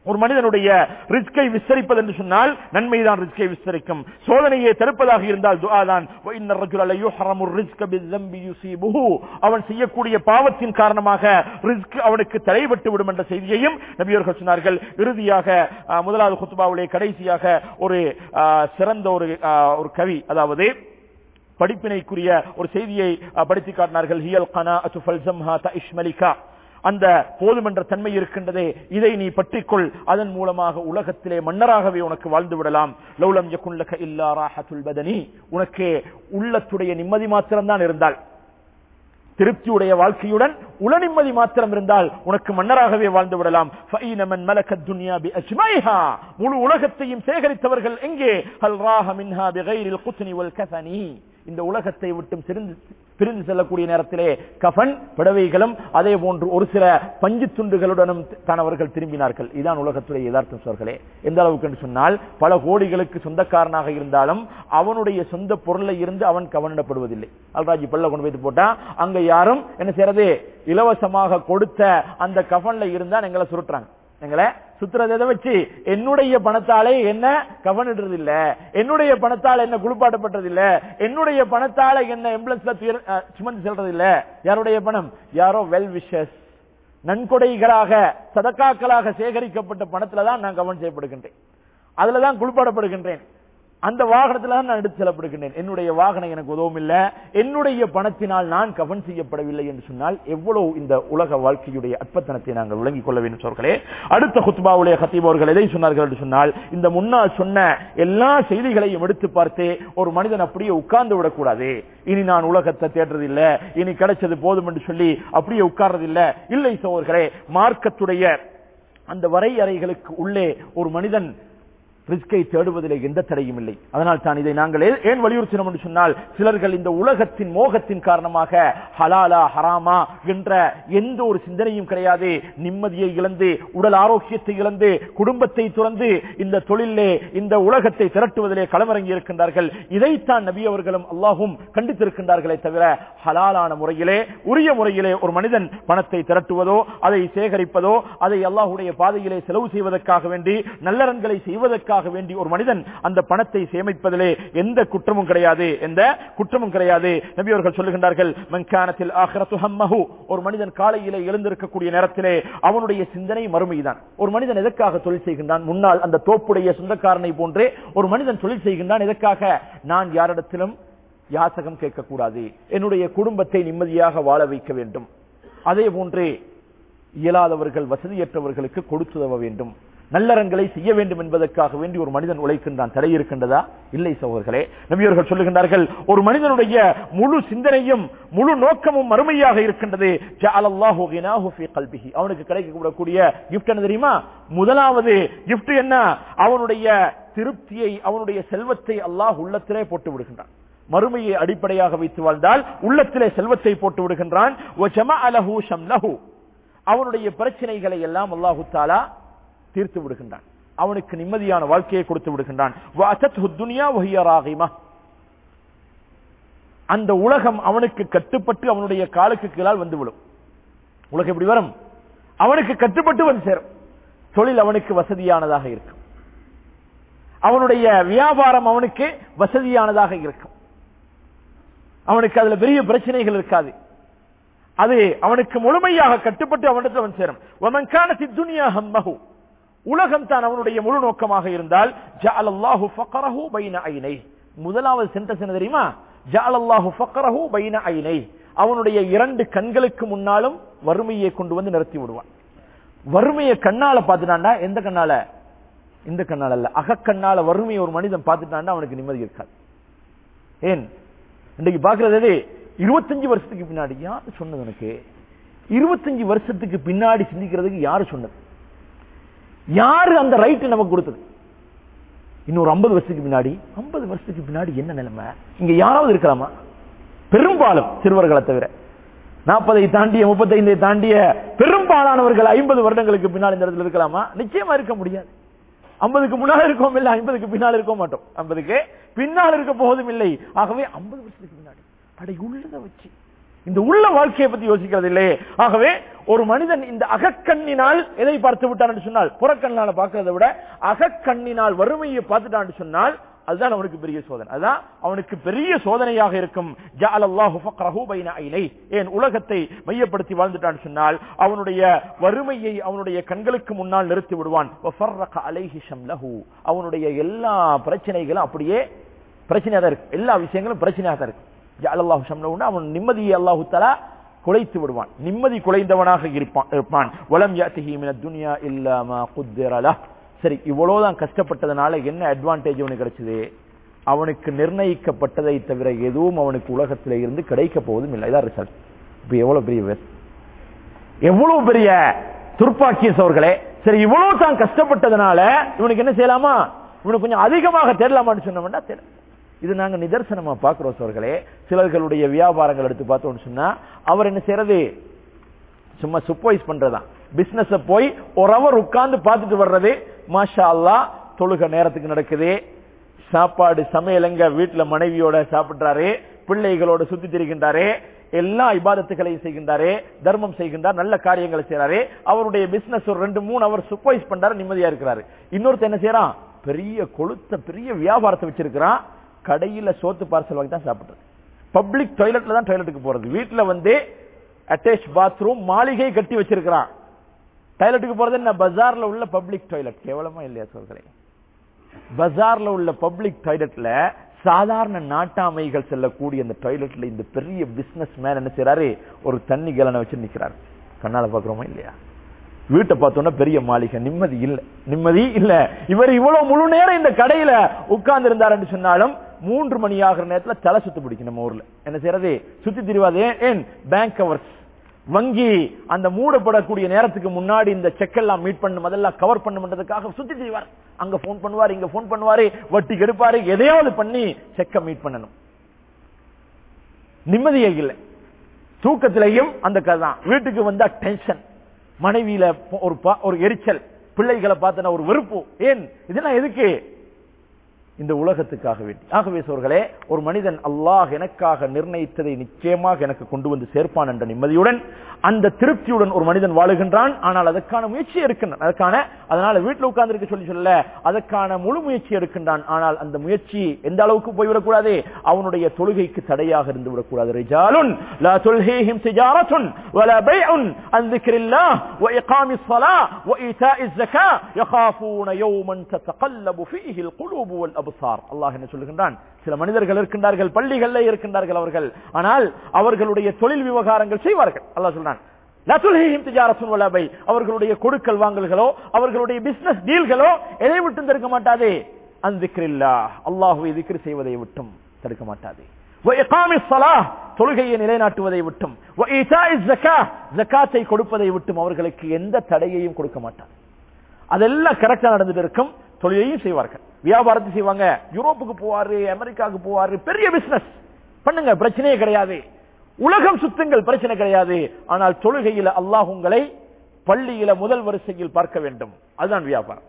A: ஒரு மனிதனுடைய ரிஸ்கை விஸ்தரிப்பது என்று சொன்னால் நன்மைதான் ரிஸ்கை விஸ்தரிக்கும் சோதனையை தடுப்பதாக இருந்தால் துஆ தான் "வ இன்ன الرَّجُلَ لَيُحْرَمُ الرِّزْقَ بِالذَّنبِ يُصِيبُهُ." அவன் செய்யக்கூடிய பாவத்தின் காரணமாக ரிஸ்க் அவனுக்கு தலைப்பட்டு விடும் என்ற செய்தியையும் நபியர்கள் சொன்னார்கள் இறுதியாக ஆஹ், முதலாவது குத்துபாவுடைய கடைசியாக ஒரு ஆஹ், சிறந்த ஒரு ஆஹ், ஒரு கவி அதாவது படிப்பினைக்குரிய ஒரு செய்தியை அஹ், படித்து காட்டினார்கள் ஹியல் கனா ஃபல்சம்ஹா தஇஷ்மலிகா அந்த போதுமென்ற தன்மை இருக்கின்றதே இதை நீ பற்றிக்கொள் அதன் மூலமாக உலகத்திலே மன்னராகவே உனக்கு வாழ்ந்து விடலாம் லௌலம் யகுன் லக இல்லா ராஹத்துல் பதனி உனக்கு உள்ளத்துடைய நிம்மதி மாத்திரம்தான் இருந்தால் திருப்தியுடைய வாழ்க்கையுடன் உள நிம்மதி மாத்திரம் இருந்தால் உனக்கு மன்னராகவே வாழ்ந்து விடலாம் فَإِنَ مَنْ مَلَكَ الدُّنْيَا بِأَجْمَعِهَا முழு உலகத்தையும் சேகரித்தவர்கள் எங்கே ஹல் ராஹ மின்ஹா بِغَيْرِ الْقُطْنِ وَالْكَفَنِ இந்த உலகத்தை விட்டும் பிரிந்து பிரிந்து செல்லக்கூடிய நேரத்திலே கஃன் புடவைகளும் அதே போன்று ஒரு சில பஞ்சு துண்டுகளுடனும் தான் அவர்கள் திரும்பினார்கள் இதான் உலகத்துடைய யதார்த்தம் சோர்களே எந்த அளவுக்கு என்று சொன்னால் பல கோடிகளுக்கு சொந்தக்காரனாக இருந்தாலும் அவனுடைய சொந்த பொருளை இருந்து அவன் கவனிடப்படுவதில்லை அல்ராஜி பல்ல கொண்டு வைத்து போட்டா அங்க யாரும் என்ன செய்யறது இலவசமாக கொடுத்த அந்த கஃன்ல இருந்தா எங்களை சுருட்டுறாங்க எங்களை சுத்துறது எதை வச்சு என்னுடைய பணத்தாலே என்ன கவனிடுறது இல்ல என்னுடைய பணத்தால் என்ன குளிப்பாட்டப்பட்டது இல்ல என்னுடைய பணத்தால என்ன எம்புலன்ஸ்ல துயர்- அஹ், சுமந்து செல்றது இல்ல யாருடைய பணம் யாரோ வெல் விஷஸ் நன்கொடைகளாக சதக்காக்களாக சேகரிக்கப்பட்ட பணத்துல தான் நான் கவனம் செய்யப்படுகின்றேன் அதுலதான் குளிப்பாடப்படுகின்றேன் அந்த வாகனத்துல தான் நான் எடுத்து செல்லப்படுகின்றேன் என்னுடைய வாகனம் எனக்கு உதவும் இல்ல என்னுடைய பணத்தினால் நான் கவன் செய்யப்படவில்லை என்று சொன்னால் எவ்வளவு இந்த உலக வாழ்க்கையுடைய அற்பத்தனத்தை நாங்கள் விளங்கிக் கொள்ள வேண்டும் சோர்களே அடுத்த குத்பாவுடைய ஹத்தீப் அவர்கள் எதை சொன்னார்கள் என்று சொன்னால் இந்த முன்னால் சொன்ன எல்லா செய்திகளையும் எடுத்து பார்த்தே ஒரு மனிதன் அப்படியே உட்கார்ந்து விடக்கூடாது இனி நான் உலகத்தை தேடுறது இல்ல இனி கிடைச்சது போதும் என்று சொல்லி அப்படியே உட்கார்றது இல்ல இல்லை சோர்களே மார்க்கத்துடைய அந்த வரையறைகளுக்கு உள்ளே ஒரு மனிதன் ரிஸ்கை தேடுவதிலே எந்த தடையும் இல்லை அதனால் தான் இதை நாங்கள் ஏ- ஏன் வலியுறுத்தினோம் என்று சொன்னால் சிலர்கள் இந்த உலகத்தின் மோகத்தின் காரணமாக ஹலாலா ஹராமா என்ற எந்த ஒரு சிந்தனையும் கிடையாது நிம்மதியை இழந்து உடல் ஆரோக்கியத்தை இழந்து குடும்பத்தை துறந்து இந்த தொழிலே இந்த உலகத்தை திரட்டுவதிலே களமிறங்கி இருக்கின்றார்கள் இதைத்தான் நபி அவர்களும் அல்லாஹும் கண்டித்திருக்கின்றார்களே தவிர ஹலாலான முறையிலே உரிய முறையிலே ஒரு மனிதன் பணத்தை திரட்டுவதோ அதை சேகரிப்பதோ அதை அல்லாஹுடைய பாதையிலே செலவு செய்வதற்காக வேண்டி நல்லறன்களை செய்வதற்காக வேண்டி ஒரு மனிதன் அந்த பணத்தை சேமிப்பதிலே எந்த குற்றமும் கிடையாது எந்த குற்றமும் கிடையாது நபி அவர்கள் சொல்லுகின்றார்கள் மன்கானத்தில் ஆஹ்ரத்து ஹம்மஹு ஒரு மனிதன் காலையிலே எழுந்திருக்கக்கூடிய நேரத்திலே அவனுடைய சிந்தனை மறுமைதான் ஒரு மனிதன் எதற்காக தொழில் செய்கின்றான் முன்னால் அந்த தோப்புடைய சொந்தக்காரனை போன்றே ஒரு மனிதன் தொழில் செய்கின்றான் எதற்காக நான் யாரிடத்திலும் யாசகம் கேட்கக்கூடாது என்னுடைய குடும்பத்தை நிம்மதியாக வாழ வைக்க வேண்டும் அதே போன்றே இயலாதவர்கள் வசதியற்றவர்களுக்கு கொடுத்துதவ வேண்டும் நல்லறங்களை செய்ய வேண்டும் என்பதற்காக வேண்டி ஒரு மனிதன் உழைக்கின்றான் தடை இருக்கின்றதா இல்லை சகோதரர்களே நபியவர்கள் சொல்லுகின்றார்கள் ஒரு மனிதனுடைய முழு சிந்தனையும் முழு நோக்கமும் மறுமையாக இருக்கின்றது ஜஅலல்லாஹு கினாஹு ஃபீ கல்பிஹி அவனுக்கு கிடைக்கக்கூடிய கிஃப்ட் என்ன தெரியுமா முதலாவது கிஃப்ட் என்ன அவனுடைய திருப்தியை அவனுடைய செல்வத்தை அல்லாஹ் உள்ளத்திலே போட்டு விடுகின்றான் மறுமையை அடிப்படையாக வைத்து வாழ்ந்தால் உள்ளத்திலே செல்வத்தை போட்டு விடுகின்றான் وَجَمَعَ لَهُ شَمْلَهُ. அவனுடைய பிரச்சனைகளை எல்லாம் அல்லாஹு தாலா தீர்த்து விடுகின்றான் அவனுக்கு நிம்மதியான வாழ்க்கையை கொடுத்து விடுகின்றான் وَأَتَتْهُ الدُّنْيَا وَهِيَ رَاغِمَةٌ. அந்த உலகம் அவனுக்கு கட்டுப்பட்டு அவனுடைய காலுக்கு கீழால் வந்துவிடும் உலகம் எப்படி வரும் அவனுக்கு கட்டுப்பட்டு வந்து சேரும் தொழில் அவனுக்கு வசதியானதாக இருக்கும் அவனுடைய வியாபாரம் அவனுக்கு வசதியானதாக இருக்கும் அவனுக்கு அதுல பெரிய பிரச்சனைகள் இருக்காது அது அவனுக்கு முழுமையாக கட்டுப்பட்டு அவனிடத்தில் அவன் சேரும் வமன் கானத்தி துனியா ஹம்மஹு உலகம் தான் அவனுடைய முழு நோக்கமாக இருந்தால் ஜஅலல்லாஹு ஃபக்ரஹு பைன ஐனை முதலாவது சென்டென்ஸ் என்ன தெரியுமா ஜஅலல்லாஹு ஃபக்ரஹு பைன ஐனை அவனுடைய இரண்டு கண்களுக்கு முன்னாலும் வறுமையை கொண்டு வந்து நிறுத்தி விடுவான் வறுமையை கண்ணால பார்த்துட்டான்டா எந்த கண்ணால இந்த கண்ணால அல்ல அகக்கண்ணால வறுமையை ஒரு மனிதன் பார்த்துட்டான்டா அவனுக்கு நிம்மதி இருக்காது ஏன் இன்றைக்கு பாக்குறது எது இருபத்தஞ்சு வருஷத்துக்கு பின்னாடி யாரு சொன்னது எனக்கு இருபத்தஞ்சு வருஷத்துக்கு பின்னாடி சிந்திக்கிறதுக்கு யாரு சொன்னது யாரு அந்த ரைட் நமக்கு கொடுத்தது இன்னொரு ஐம்பது வருஷத்துக்கு பின்னாடி ஐம்பது வருஷத்துக்கு பின்னாடி என்ன நிலைமை இங்க யாராவது இருக்கலாமா பெரும்பாலும் சிறுவர்களை தவிர நாற்பதை தாண்டிய முப்பத்தைந்தை தாண்டிய பெரும்பாலானவர்கள் ஐம்பது வருடங்களுக்கு பின்னால் இந்த இடத்துல இருக்கலாமா நிச்சயமா இருக்க முடியாது ஐம்பதுக்கு முன்னால் இருக்கவும் இல்லை ஐம்பதுக்கு பின்னால் இருக்க மாட்டோம் ஐம்பதுக்கு பின்னால் இருக்க போவதும் இல்லை ஆகவே ஐம்பது வருஷத்துக்கு பின்னாடி அடை உள்ளதை வச்சு இந்த உள்ள வாழ்க்கையை பத்தி யோசிக்கிறது இல்லையே ஆகவே ஒரு மனிதன் இந்த அகக்கண்ணினால் எதை பார்த்து விட்டான் என்று சொன்னால் புறக்கண்ணால பார்க்கிறதை விட அகக்கண்ணினால் வறுமையை பார்த்துட்டான் சொன்னால் அதுதான் அவனுக்கு பெரிய சோதனை அதான் அவனுக்கு பெரிய சோதனையாக இருக்கும் ஜஅலல்லாஹு ஃபக்ரஹு பைன ஐனை ஏன் உலகத்தை மையப்படுத்தி வாழ்ந்துட்டான் சொன்னால் அவனுடைய வறுமையை அவனுடைய கண்களுக்கு முன்னால் நிறுத்தி விடுவான் வஃபர்ரக அலைஹி ஷம்லஹு அவனுடைய எல்லா பிரச்சனைகளும் அப்படியே பிரச்சனையாக தான் இருக்கு எல்லா விஷயங்களும் பிரச்சனையாக தான் இருக்கு ஜஅலல்லாஹு ஷம்லஹுன்னா அவன் நிம்மதியை அல்லாஹு தஆலா குலைத்து விடுவான் நிம்மதி குலைந்தவனாக இருப்பான் இருப்பான் வலம் யாத்திஹி மினத் துன்யா இல்லா மா குத்திர லஹ் சரி இவ்வளவுதான் கஷ்டப்பட்டதனால என்ன அட்வான்டேஜ் அவனுக்கு கிடைச்சது அவனுக்கு நிர்ணயிக்கப்பட்டதை தவிர எதுவும் அவனுக்கு உலகத்தில இருந்து கிடைக்க போவதும் இல்லை இதான் ரிசல்ட் இப்ப எவ்வளவு பெரிய waste. எவ்வளவு பெரிய துர்ப்பாக்கியஸ் அவர்களே சரி இவ்வளவு தான் கஷ்டப்பட்டதனால இவனுக்கு என்ன செய்யலாமா இவனுக்கு கொஞ்சம் அதிகமாக தேடலாமான்னு சொன்னோம்னா தேட இது நாங்க நிதர்சனமா பாக்குறோம் சோர்களே சிலர்களுடைய வியாபாரங்கள் எடுத்து பார்த்தோம்னு சொன்னா அவர் என்ன செய்யறது சும்மா சூப்பர்வைஸ் பண்றதான் பிசினஸ் போய் ஒரு அவர் உட்கார்ந்து பார்த்துட்டு வர்றது மாஷா அல்லா தொழுக நேரத்துக்கு நடக்குது சாப்பாடு சமையல் எங்க வீட்டுல மனைவியோட சாப்பிடுறாரு பிள்ளைகளோட சுத்தி திரிகின்றாரு எல்லா இபாதத்துகளையும் செய்கின்றாரு தர்மம் செய்கின்றார் நல்ல காரியங்களை செய்யறாரு அவருடைய பிசினஸ் ஒரு ரெண்டு மூணு அவர் சூப்பர்வைஸ் பண்றாரு நிம்மதியா இருக்கிறாரு இன்னொருத்தர் என்ன செய்யறான் பெரிய கொளுத்த பெரிய வியாபாரத்தை வச்சிருக்கிறான் கடையில சோத்து பார்சல் வாங்கி தான் சாப்பிடுறது பப்ளிக் டாய்லெட்ல தான் டாய்லெட்டுக்கு போறது வீட்டுல வந்து அட்டாச் பாத்ரூம் மாளிகை கட்டி வச்சிருக்கிறான் டாய்லெட்டுக்கு போறது என்ன பஜார்ல உள்ள பப்ளிக் டாய்லெட் கேவலமா இல்லையா சொல்கிறே பஜார்ல உள்ள பப்ளிக் டாய்லெட்ல சாதாரண நாட்டாமைகள் செல்லக்கூடிய அந்த டாய்லெட்ல இந்த பெரிய பிசினஸ் மேன் என்ன செய்யறாரு ஒரு தண்ணி கேலனை வச்சு நிக்கிறாரு கண்ணால பாக்குறோமா இல்லையா வீட்டை பார்த்தோம்னா பெரிய மாளிகை நிம்மதி இல்ல நிம்மதி இல்ல இவர் இவ்வளவு முழு நேரம் இந்த கடையில உட்கார்ந்து இருந்தாருன்னு சொன்னாலும் மூன்று மணி ஆகிற நேரத்துல தலை சுத்து பிடிக்கும் நம்ம ஊர்ல என்ன செய்யறது சுத்தி திரிவாது ஏன் ஏன் பேங்க் கவர்ஸ் வங்கி அந்த மூடப்படக்கூடிய நேரத்துக்கு முன்னாடி இந்த செக் எல்லாம் மீட் பண்ணும் அதெல்லாம் கவர் பண்ணுன்றதுக்காக சுத்தி திரிவார் அங்க போன் பண்ணுவார் இங்க போன் பண்ணுவாரு வட்டி கெடுப்பாரு எதையாவது பண்ணி செக்க மீட் பண்ணணும் நிம்மதியே இல்லை தூக்கத்திலையும் அந்த கதை தான் வீட்டுக்கு வந்தா டென்ஷன் மனைவியில ஒரு பா- ஒரு எரிச்சல் பிள்ளைகளை பார்த்தன ஒரு வெறுப்பு ஏன் இதெல்லாம் எதுக்கு இந்த உலகத்துக்காக வேண்டி ஆகவே சோர்களே ஒரு மனிதன் அல்லாஹ் எனக்காக நிர்ணயித்ததை நிச்சயமாக எனக்கு கொண்டு வந்து சேர்ப்பான் என்ற நிம்மதியுடன் அந்த திருப்தியுடன் ஒரு மனிதன் வாழுகின்றான் ஆனால் அதற்கான முயற்சி இருக்கின்றான் அதற்கான அதனால வீட்டில் உட்கார்ந்து சொல்லி சொல்ல அதற்கான முழு முயற்சி எடுக்கின்றான் ஆனால் அந்த முயற்சி எந்த அளவுக்கு போய்விடக்கூடாது அவனுடைய தொழுகைக்கு தடையாக இருந்து விடக்கூடாது ரிஜாலுன் லா துல்ஹீஹிம் திஜாரத்துன் வலா பைஉன் அன் ذிக்ரில்லாஹ் وإقام الصلاة وإيتاء الزكاة يخافون يوما تتقلب فيه القلوب والأبصار அல்லாஹ் என்ன சொல்லுகின்றான் சில மனிதர்கள் இருக்கின்றார்கள் பள்ளிகளிலே இருக்கின்றார்கள் அவர்கள் ஆனால் அவர்களுடைய தொழில் விவகாரங்கள் செய்வார்கள் அல்லாஹ் சொல்றான் லா துல்ஹீஹிம் திஜாரத்துன் வலா பை அவர்களுடைய கொடுக்கல் வாங்கல்களோ அவர்களுடைய பிசினஸ் டீல்களோ எதை விட்டும் தடுக்க மாட்டாதே அன் ذிக்ரில்லாஹ் அல்லாஹ்வை திக்ர் செய்வதை விட்டும் தடுக்க மாட்டாதே وإقام الصلاة தொழுகையை நிலைநாட்டுவதை விட்டும் وإيتاء الزكاة ஜகாத்தை கொடுப்பதை விட்டும் அவர்களுக்கு எந்த தடையையும் கொடுக்க மாட்டார் அதெல்லாம் கரெக்டா நடந்துட்டு இருக்கும் தொழிலையும் செய்வார்கள் வியாபாரத்தை செய்வாங்க யூரோப்புக்கு போவாரு அமெரிக்காவுக்கு போவாரு பெரிய பிசினஸ் பண்ணுங்க பிரச்சனையே கிடையாது உலகம் சுத்துங்கள் பிரச்சனை கிடையாது ஆனால் தொழுகையில அல்லாஹ் உங்களை பள்ளியில முதல் வரிசையில் பார்க்க வேண்டும் அதுதான் வியாபாரம்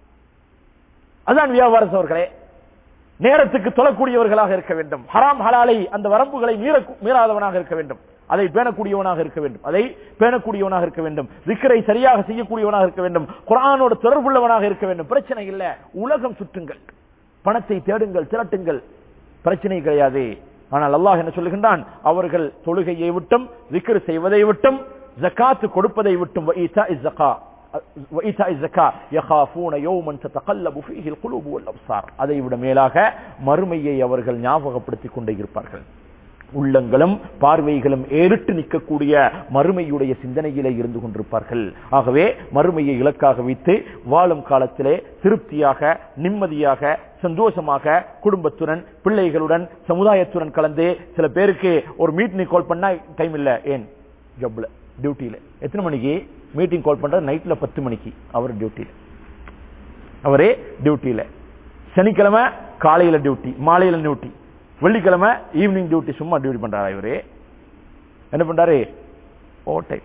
A: அதுதான் வியாபாரம் சோர்களே நேரத்துக்கு தொழக்கூடியவர்களாக இருக்க வேண்டும் ஹராம் ஹலாலை அந்த வரம்புகளை மீற மீறாதவனாக இருக்க வேண்டும் அதை பேணக்கூடியவனாக இருக்க வேண்டும் அதை பேணக்கூடியவனாக இருக்க வேண்டும் விக்கரை சரியாக செய்யக்கூடியவனாக இருக்க வேண்டும் குரானோடு தொடர்புள்ளவனாக இருக்க வேண்டும் பிரச்சனை இல்ல உலகம் சுற்றுங்கள் பணத்தை தேடுங்கள் திரட்டுங்கள் பிரச்சனை கிடையாது ஆனால் அல்லாஹ் என்ன சொல்லுகின்றான் அவர்கள் தொழுகையை விட்டும் விக்கிர செய்வதை விட்டும் ஜகாத்து கொடுப்பதை விட்டும் وإيتاء الزكاة وإيتاء الزكاة يخافون يوما تتقلب فيه القلوب والأبصار அதை விட மேலாக மறுமையை அவர்கள் ஞாபகப்படுத்திக் கொண்டே இருப்பார்கள் உள்ளங்களும் பார்வைகளும் ஏறிட்டு நிற்கக்கூடிய மறுமையுடைய சிந்தனையிலே இருந்து கொண்டிருப்பார்கள் ஆகவே மறுமையை இலக்காக வைத்து வாழும் காலத்திலே திருப்தியாக நிம்மதியாக சந்தோஷமாக குடும்பத்துடன் பிள்ளைகளுடன் சமுதாயத்துடன் கலந்து சில பேருக்கு ஒரு மீட்டிங் கால் பண்ணா டைம் இல்ல ஏன் ஜப்ல டியூட்டியில எத்தனை மணிக்கு மீட்டிங் கால் பண்ற நைட்ல பத்து மணிக்கு அவர் டியூட்டியில அவரே டியூட்டியில சனிக்கிழமை காலையில டியூட்டி மாலையில டியூட்டி வெள்ளிக்கிழமை ஈவினிங் டியூட்டி சும்மா டியூட்டி பண்றாரு இவரு என்ன பண்றாரு ஓட்டை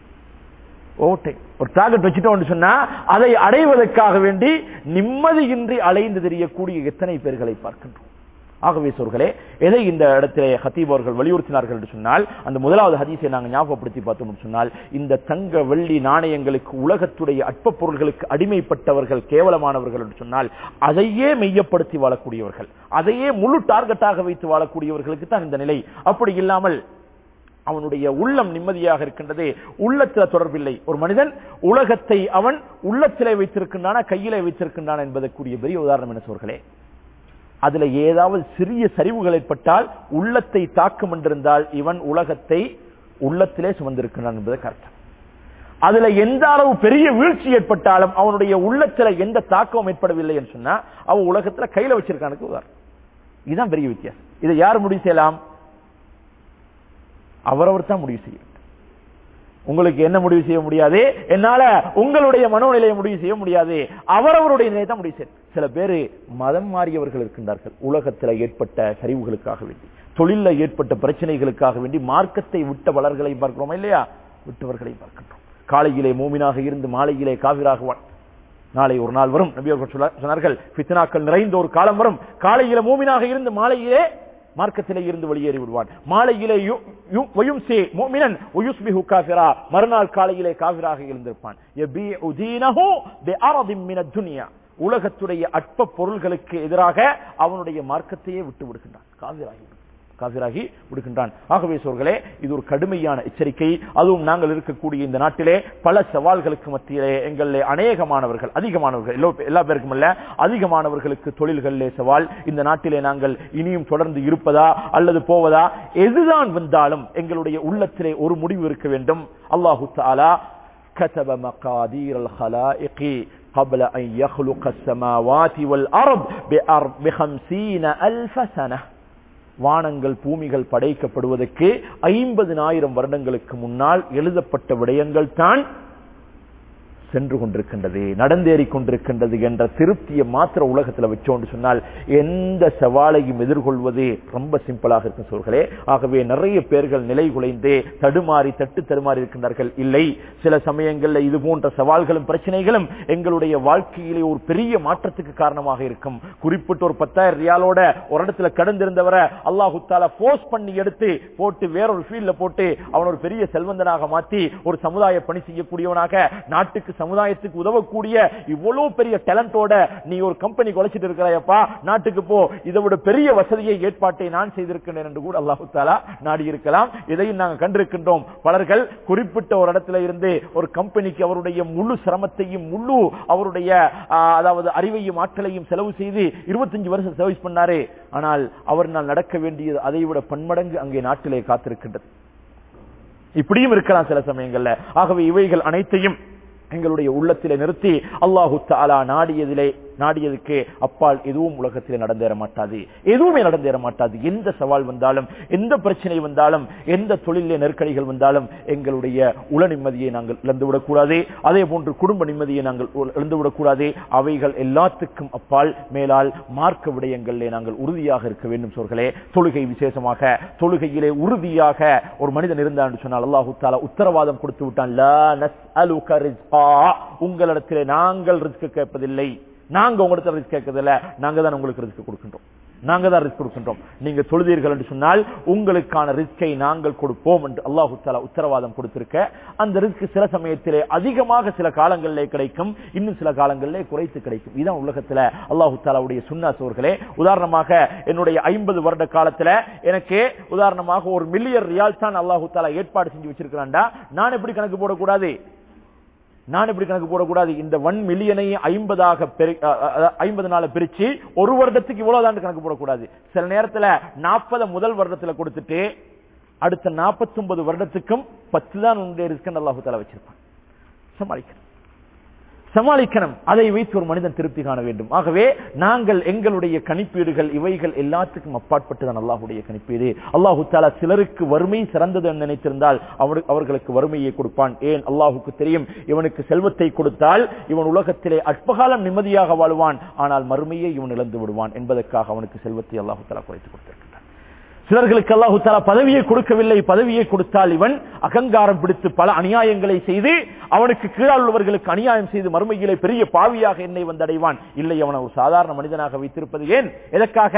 A: ஓட்டை ஒரு டார்கெட் வச்சுட்டோம்னு சொன்னா அதை அடைவதற்காக வேண்டி நிம்மதியின்றி அலைந்து தெரியக்கூடிய எத்தனை பேர்களை பார்க்கின்றோம் ஆகவே சோர்களே எதை இந்த இடத்திலே ஹத்தீப் அவர்கள் வலியுறுத்தினார்கள் என்று சொன்னால் அந்த முதலாவது ஹதீஸை நாங்கள் ஞாபகப்படுத்தி பார்த்தோம் என்று சொன்னால் இந்த தங்க வெள்ளி நாணயங்களுக்கு உலகத்துடைய அற்ப பொருள்களுக்கு அடிமைப்பட்டவர்கள் கேவலமானவர்கள் என்று சொன்னால் அதையே மெய்யப்படுத்தி வாழக்கூடியவர்கள் அதையே முழு டார்கெட்டாக வைத்து வாழக்கூடியவர்களுக்கு தான் இந்த நிலை அப்படி இல்லாமல் அவனுடைய உள்ளம் நிம்மதியாக இருக்கின்றது உள்ளத்தில தொடர்பில்லை ஒரு மனிதன் உலகத்தை அவன் உள்ளத்திலே வைத்திருக்கின்றானா கையிலே வைத்திருக்கின்றான் என்பதற்குரிய பெரிய உதாரணம் என்ன சோர்களே அதுல ஏதாவது சிறிய சரிவுகள் ஏற்பட்டால் உள்ளத்தை தாக்கும் என்றிருந்தால் இவன் உலகத்தை உள்ளத்திலே சுமந்திருக்கிறான் என்பது அர்த்தம் அதுல எந்த அளவு பெரிய வீழ்ச்சி ஏற்பட்டாலும் அவனுடைய உள்ளத்துல எந்த தாக்கமும் ஏற்படவில்லை என்று சொன்னா அவன் உலகத்துல கையில வச்சிருக்கானுக்கு உதாரணம் இதுதான் பெரிய வித்தியாசம் இதை யார் முடிவு செய்யலாம் அவரவர் தான் முடிவு செய்யும் உங்களுக்கு என்ன முடிவு செய்ய முடியாது என்னால உங்களுடைய மனோநிலையை முடிவு செய்ய முடியாது அவரவருடைய நிலையை தான் முடிவு செய்யும் சில பேரு மதம் மாறியவர்கள் இருக்கின்றார்கள் உலகத்தில் ஏற்பட்ட சரிவுகளுக்காக வேண்டி தொழில ஏற்பட்ட பிரச்சனைகளுக்காக வேண்டி மார்க்கத்தை விட்ட வளர்களை பார்க்கிறோமா இல்லையா விட்டவர்களை பார்க்கின்றோம் காலையிலே மூமினாக இருந்து மாலையிலே காவிராகுவான் நாளை ஒரு நாள் வரும் நபி அவர்கள் சொன்னார்கள் பித்னாக்கள் நிறைந்த ஒரு காலம் வரும் காலையில மூமினாக இருந்து மாலையிலே மார்க்கத்திலே இருந்து வெளியேறி விடுவான் மாலையிலே மறுநாள் காலையிலே காவிராக இருந்திருப்பான் உலகத்துடைய அற்ப பொருள்களுக்கு எதிராக அவனுடைய மார்க்கத்தையே விட்டு விடுகின்றான் காவிராகி காபிராகி விடுகின்றான் ஆகவே சோர்களே இது ஒரு கடுமையான எச்சரிக்கை அதுவும் நாங்கள் இருக்கக்கூடிய இந்த நாட்டிலே பல சவால்களுக்கு மத்தியிலே எங்களிலே அநேகமானவர்கள் அதிகமானவர்கள் எல்லா பேருக்கும் அல்ல அதிகமானவர்களுக்கு தொழில்களிலே சவால் இந்த நாட்டிலே நாங்கள் இனியும் தொடர்ந்து இருப்பதா அல்லது போவதா எதுதான் வந்தாலும் எங்களுடைய உள்ளத்திலே ஒரு முடிவு இருக்க வேண்டும் அல்லாஹு தாலா كتب مقادير الخلائق قبل أن يخلق السماوات والأرض بخمسين ألف سنة வானங்கள் பூமிகள் படைக்கப்படுவதற்கு ஐம்பதினாயிரம் வருடங்களுக்கு முன்னால் எழுதப்பட்ட விடயங்கள் தான் சென்று கொண்டிருக்கின்றது நடந்தேறி கொண்டிருக்கின்றது என்ற திருப்தியை மாத்திர உலகத்தில் வச்சோன்னு சொன்னால் எந்த சவாலையும் எதிர்கொள்வது ரொம்ப சிம்பிளாக இருக்கும் சொல்களே ஆகவே நிறைய பேர்கள் நிலை குலைந்து தடுமாறி தட்டு தடுமாறி இருக்கின்றார்கள் இல்லை சில சமயங்களில் இது போன்ற சவால்களும் பிரச்சனைகளும் எங்களுடைய வாழ்க்கையிலே ஒரு பெரிய மாற்றத்துக்கு காரணமாக இருக்கும் குறிப்பிட்ட ஒரு பத்தாயிரம் ரியாலோட ஒரு இடத்துல கடந்திருந்தவரை அல்லாஹு தாலா போர்ஸ் பண்ணி எடுத்து போட்டு வேறொரு ஃபீல்ட்ல போட்டு அவன் ஒரு பெரிய செல்வந்தனாக மாற்றி ஒரு சமுதாய பணி செய்யக்கூடியவனாக நாட்டுக்கு சமுதாயத்துக்கு உதவக்கூடிய இவ்வளவு பெரிய டேலண்டோட நீ ஒரு கம்பெனி குலைச்சிட்டு இருக்கிறாயப்பா நாட்டுக்கு போ இதை விட பெரிய வசதியை ஏற்பாட்டை நான் செய்திருக்கிறேன் என்று கூட அல்லாஹு தாலா நாடி இருக்கலாம் இதையும் நாங்கள் கண்டிருக்கின்றோம் பலர்கள் குறிப்பிட்ட ஒரு இடத்துல இருந்து ஒரு கம்பெனிக்கு அவருடைய முழு சிரமத்தையும் முழு அவருடைய அதாவது அறிவையும் ஆற்றலையும் செலவு செய்து இருபத்தஞ்சு வருஷம் சர்வீஸ் பண்ணாரு ஆனால் அவர்னால் நடக்க வேண்டியது அதை விட பன்மடங்கு அங்கே நாட்டிலே காத்திருக்கின்றது இப்படியும் இருக்கலாம் சில சமயங்கள்ல ஆகவே இவைகள் அனைத்தையும் எங்களுடைய உள்ளத்திலே நிறுத்தி அல்லாஹு தாலா நாடியதிலே நாடியதுக்கு அப்பால் எதுவும் உலகத்திலே நடந்தேற மாட்டாது எதுவுமே நடந்தேற மாட்டாது எந்த சவால் வந்தாலும் எந்த பிரச்சனை வந்தாலும் எந்த தொழிலே நெருக்கடிகள் வந்தாலும் எங்களுடைய உள நிம்மதியை நாங்கள் இழந்துவிடக்கூடாது அதே போன்று குடும்ப நிம்மதியை நாங்கள் இழந்துவிடக்கூடாது அவைகள் எல்லாத்துக்கும் அப்பால் மேலால் மார்க்க விடயங்களிலே நாங்கள் உறுதியாக இருக்க வேண்டும் சொல்களே தொழுகை விசேஷமாக தொழுகையிலே உறுதியாக ஒரு மனிதன் இருந்தான் என்று சொன்னால் அல்லாஹு தாலா உத்தரவாதம் கொடுத்து விட்டான் உங்களிடத்திலே நாங்கள் ரிஸ்க் கேட்பதில்லை நாங்க உங்களிடத்தில் ரிஸ்க் கேட்கறதில்ல நாங்க தான் உங்களுக்கு ரிஸ்க் கொடுக்கின்றோம் நாங்க தான் ரிஸ்க் கொடுக்கின்றோம் நீங்க தொழுதீர்கள் என்று சொன்னால் உங்களுக்கான ரிஸ்கை நாங்கள் கொடுப்போம் என்று அல்லாஹு தாலா உத்தரவாதம் கொடுத்திருக்க அந்த ரிஸ்க் சில சமயத்திலே அதிகமாக சில காலங்களிலே கிடைக்கும் இன்னும் சில காலங்களிலே குறைத்து கிடைக்கும் இதுதான் உலகத்துல அல்லாஹு தாலாவுடைய சுண்ணா சோர்களே உதாரணமாக என்னுடைய ஐம்பது வருட காலத்துல எனக்கு உதாரணமாக ஒரு மில்லியன் ரியால் தான் அல்லாஹு தாலா ஏற்பாடு செஞ்சு வச்சிருக்கிறான்டா நான் எப்படி கணக்கு போடக்கூடாது நான் இப்படி கணக்கு போடக்கூடாது இந்த ஒன் மில்லியனை ஐம்பதாக ஐம்பது நாள பிரிச்சு ஒரு வருடத்துக்கு இவ்வளவுதான் கணக்கு போடக்கூடாது சில நேரத்துல நாற்பது முதல் வருடத்துல கொடுத்துட்டு அடுத்த நாற்பத்தி ஒன்பது வருடத்துக்கும் பத்து தான் உங்களுடைய ரிஸ்க் அல்லாஹு தலா வச்சிருப்பான் சமாளிக்கணும் சமாளிக்கணும் அதை வைத்து ஒரு மனிதன் திருப்தி காண வேண்டும் ஆகவே நாங்கள் எங்களுடைய கணிப்பீடுகள் இவைகள் எல்லாத்துக்கும் அப்பாற்பட்டு தான் அல்லாஹுடைய கணிப்பீடு அல்லாஹு தாலா சிலருக்கு வறுமை சிறந்தது என்று நினைத்திருந்தால் அவர்களுக்கு வறுமையை கொடுப்பான் ஏன் அல்லாஹுக்கு தெரியும் இவனுக்கு செல்வத்தை கொடுத்தால் இவன் உலகத்திலே அற்பகாலம் நிம்மதியாக வாழ்வான் ஆனால் மறுமையை இவன் இழந்து விடுவான் என்பதற்காக அவனுக்கு செல்வத்தை அல்லாஹு தாலா குறைத்துக் கொடுத்திருக்கிறான் சிலர்களுக்கு அல்லாஹு தாலா பதவியை கொடுக்கவில்லை பதவியை கொடுத்தால் இவன் அகங்காரம் பிடித்து பல அநியாயங்களை செய்து அவனுக்கு கீழால் உள்ளவர்களுக்கு அநியாயம் செய்து மறுமையிலே பெரிய பாவியாக என்னை வந்தடைவான் இல்லை அவனை ஒரு சாதாரண மனிதனாக வைத்திருப்பது ஏன் எதற்காக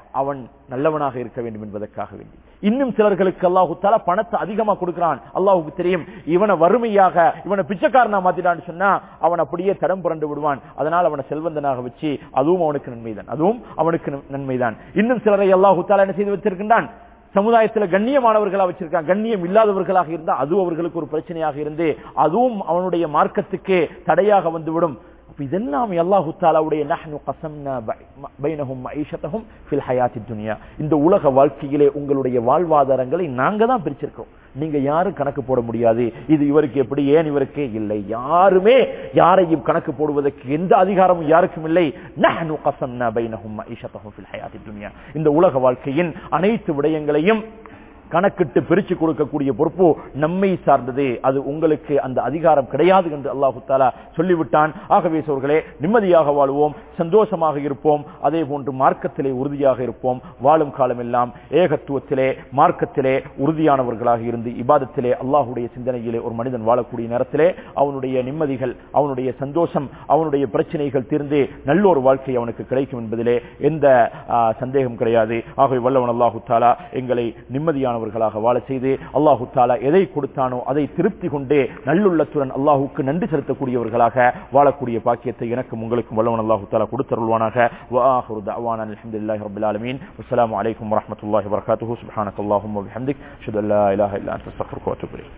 A: அவன் நல்லவனாக இருக்க வேண்டும் என்பதற்காக வேண்டி இன்னும் சிலர்களுக்கு அல்லாஹு தாலா பணத்தை அதிகமா கொடுக்கிறான் அல்லாஹுக்கு தெரியும் இவனை வறுமையாக இவனை பிச்சைக்காரனா மாத்திட்டான்னு சொன்னா அவன் அப்படியே தடம் புரண்டு விடுவான் அதனால் அவனை செல்வந்தனாக வச்சு அதுவும் அவனுக்கு நன்மைதான் அதுவும் அவனுக்கு நன்மைதான் இன்னும் சிலரை அல்லாஹு தாலா என்ன செய்து வச்சிருக்கின்றான் சமுதாயத்துல கண்ணியமானவர்களா வச்சிருக்கான் கண்ணியம் இல்லாதவர்களாக இருந்தா அதுவும் அவர்களுக்கு ஒரு பிரச்சனையாக இருந்து அதுவும் அவனுடைய மார்க்கத்துக்கு தடையாக வந்துவிடும் அப்ப இதெல்லாம் அல்லாஹு தாலாவுடைய நஹ்னு கஸம்னா பைனஹும் மஈஷத்தஹும் ஃபில் ஹயாத்தித் துன்யா இந்த உலக வாழ்க்கையிலே உங்களுடைய வாழ்வாதாரங்களை நாங்க தான் பிரிச்சிருக்கோம் நீங்க யாரும் கணக்கு போட முடியாது இது இவருக்கு எப்படி ஏன் இவருக்கே இல்லை யாருமே யாரையும் கணக்கு போடுவதற்கு எந்த அதிகாரமும் யாருக்கும் இல்லை நஹ்னு கஸம்னா பைனஹும் மஈஷத்தஹும் ஃபில் ஹயாத்தித் துன்யா இந்த உலக வாழ்க்கையின் அனைத்து விடயங்களையும் கணக்கிட்டு பிரிச்சு கொடுக்கக்கூடிய பொறுப்பு நம்மை சார்ந்தது அது உங்களுக்கு அந்த அதிகாரம் கிடையாது என்று அல்லாஹு தாலா சொல்லிவிட்டான் ஆகவே சோர்களே நிம்மதியாக வாழ்வோம் சந்தோஷமாக இருப்போம் அதே போன்று மார்க்கத்திலே உறுதியாக இருப்போம் வாழும் காலம் எல்லாம் ஏகத்துவத்திலே மார்க்கத்திலே உறுதியானவர்களாக இருந்து இபாதத்திலே அல்லாஹுடைய சிந்தனையிலே ஒரு மனிதன் வாழக்கூடிய நேரத்திலே அவனுடைய நிம்மதிகள் அவனுடைய சந்தோஷம் அவனுடைய பிரச்சனைகள் தீர்ந்து நல்ல ஒரு வாழ்க்கை அவனுக்கு கிடைக்கும் என்பதிலே எந்த சந்தேகம் கிடையாது ஆகவே வல்லவன் அல்லாஹு தாலா எங்களை நிம்மதியான மாணவர்களாக வாழ செய்து அல்லாஹு தாலா எதை கொடுத்தானோ அதை திருப்தி கொண்டே நல்லுள்ளத்துடன் அல்லாஹுக்கு நன்றி செலுத்தக்கூடியவர்களாக வாழக்கூடிய பாக்கியத்தை எனக்கும் உங்களுக்கும் வல்லவன் அல்லாஹு தாலா கொடுத்தருள்வானாக வாஹுரு தஅவானா அல்ஹம்துலில்லாஹி ரப்பில் ஆலமீன் அஸ்ஸலாமு அலைக்கும் வரஹ்மத்துல்லாஹி வபரகாத்துஹு சுப்ஹானக்கல்லாஹும்ம வபிஹம்திக் அஷ்ஹது அல்லா இலாஹா இல்லா அன்த அஸ்தக்ஃபிருக்க வ அத்தூபு இலைக்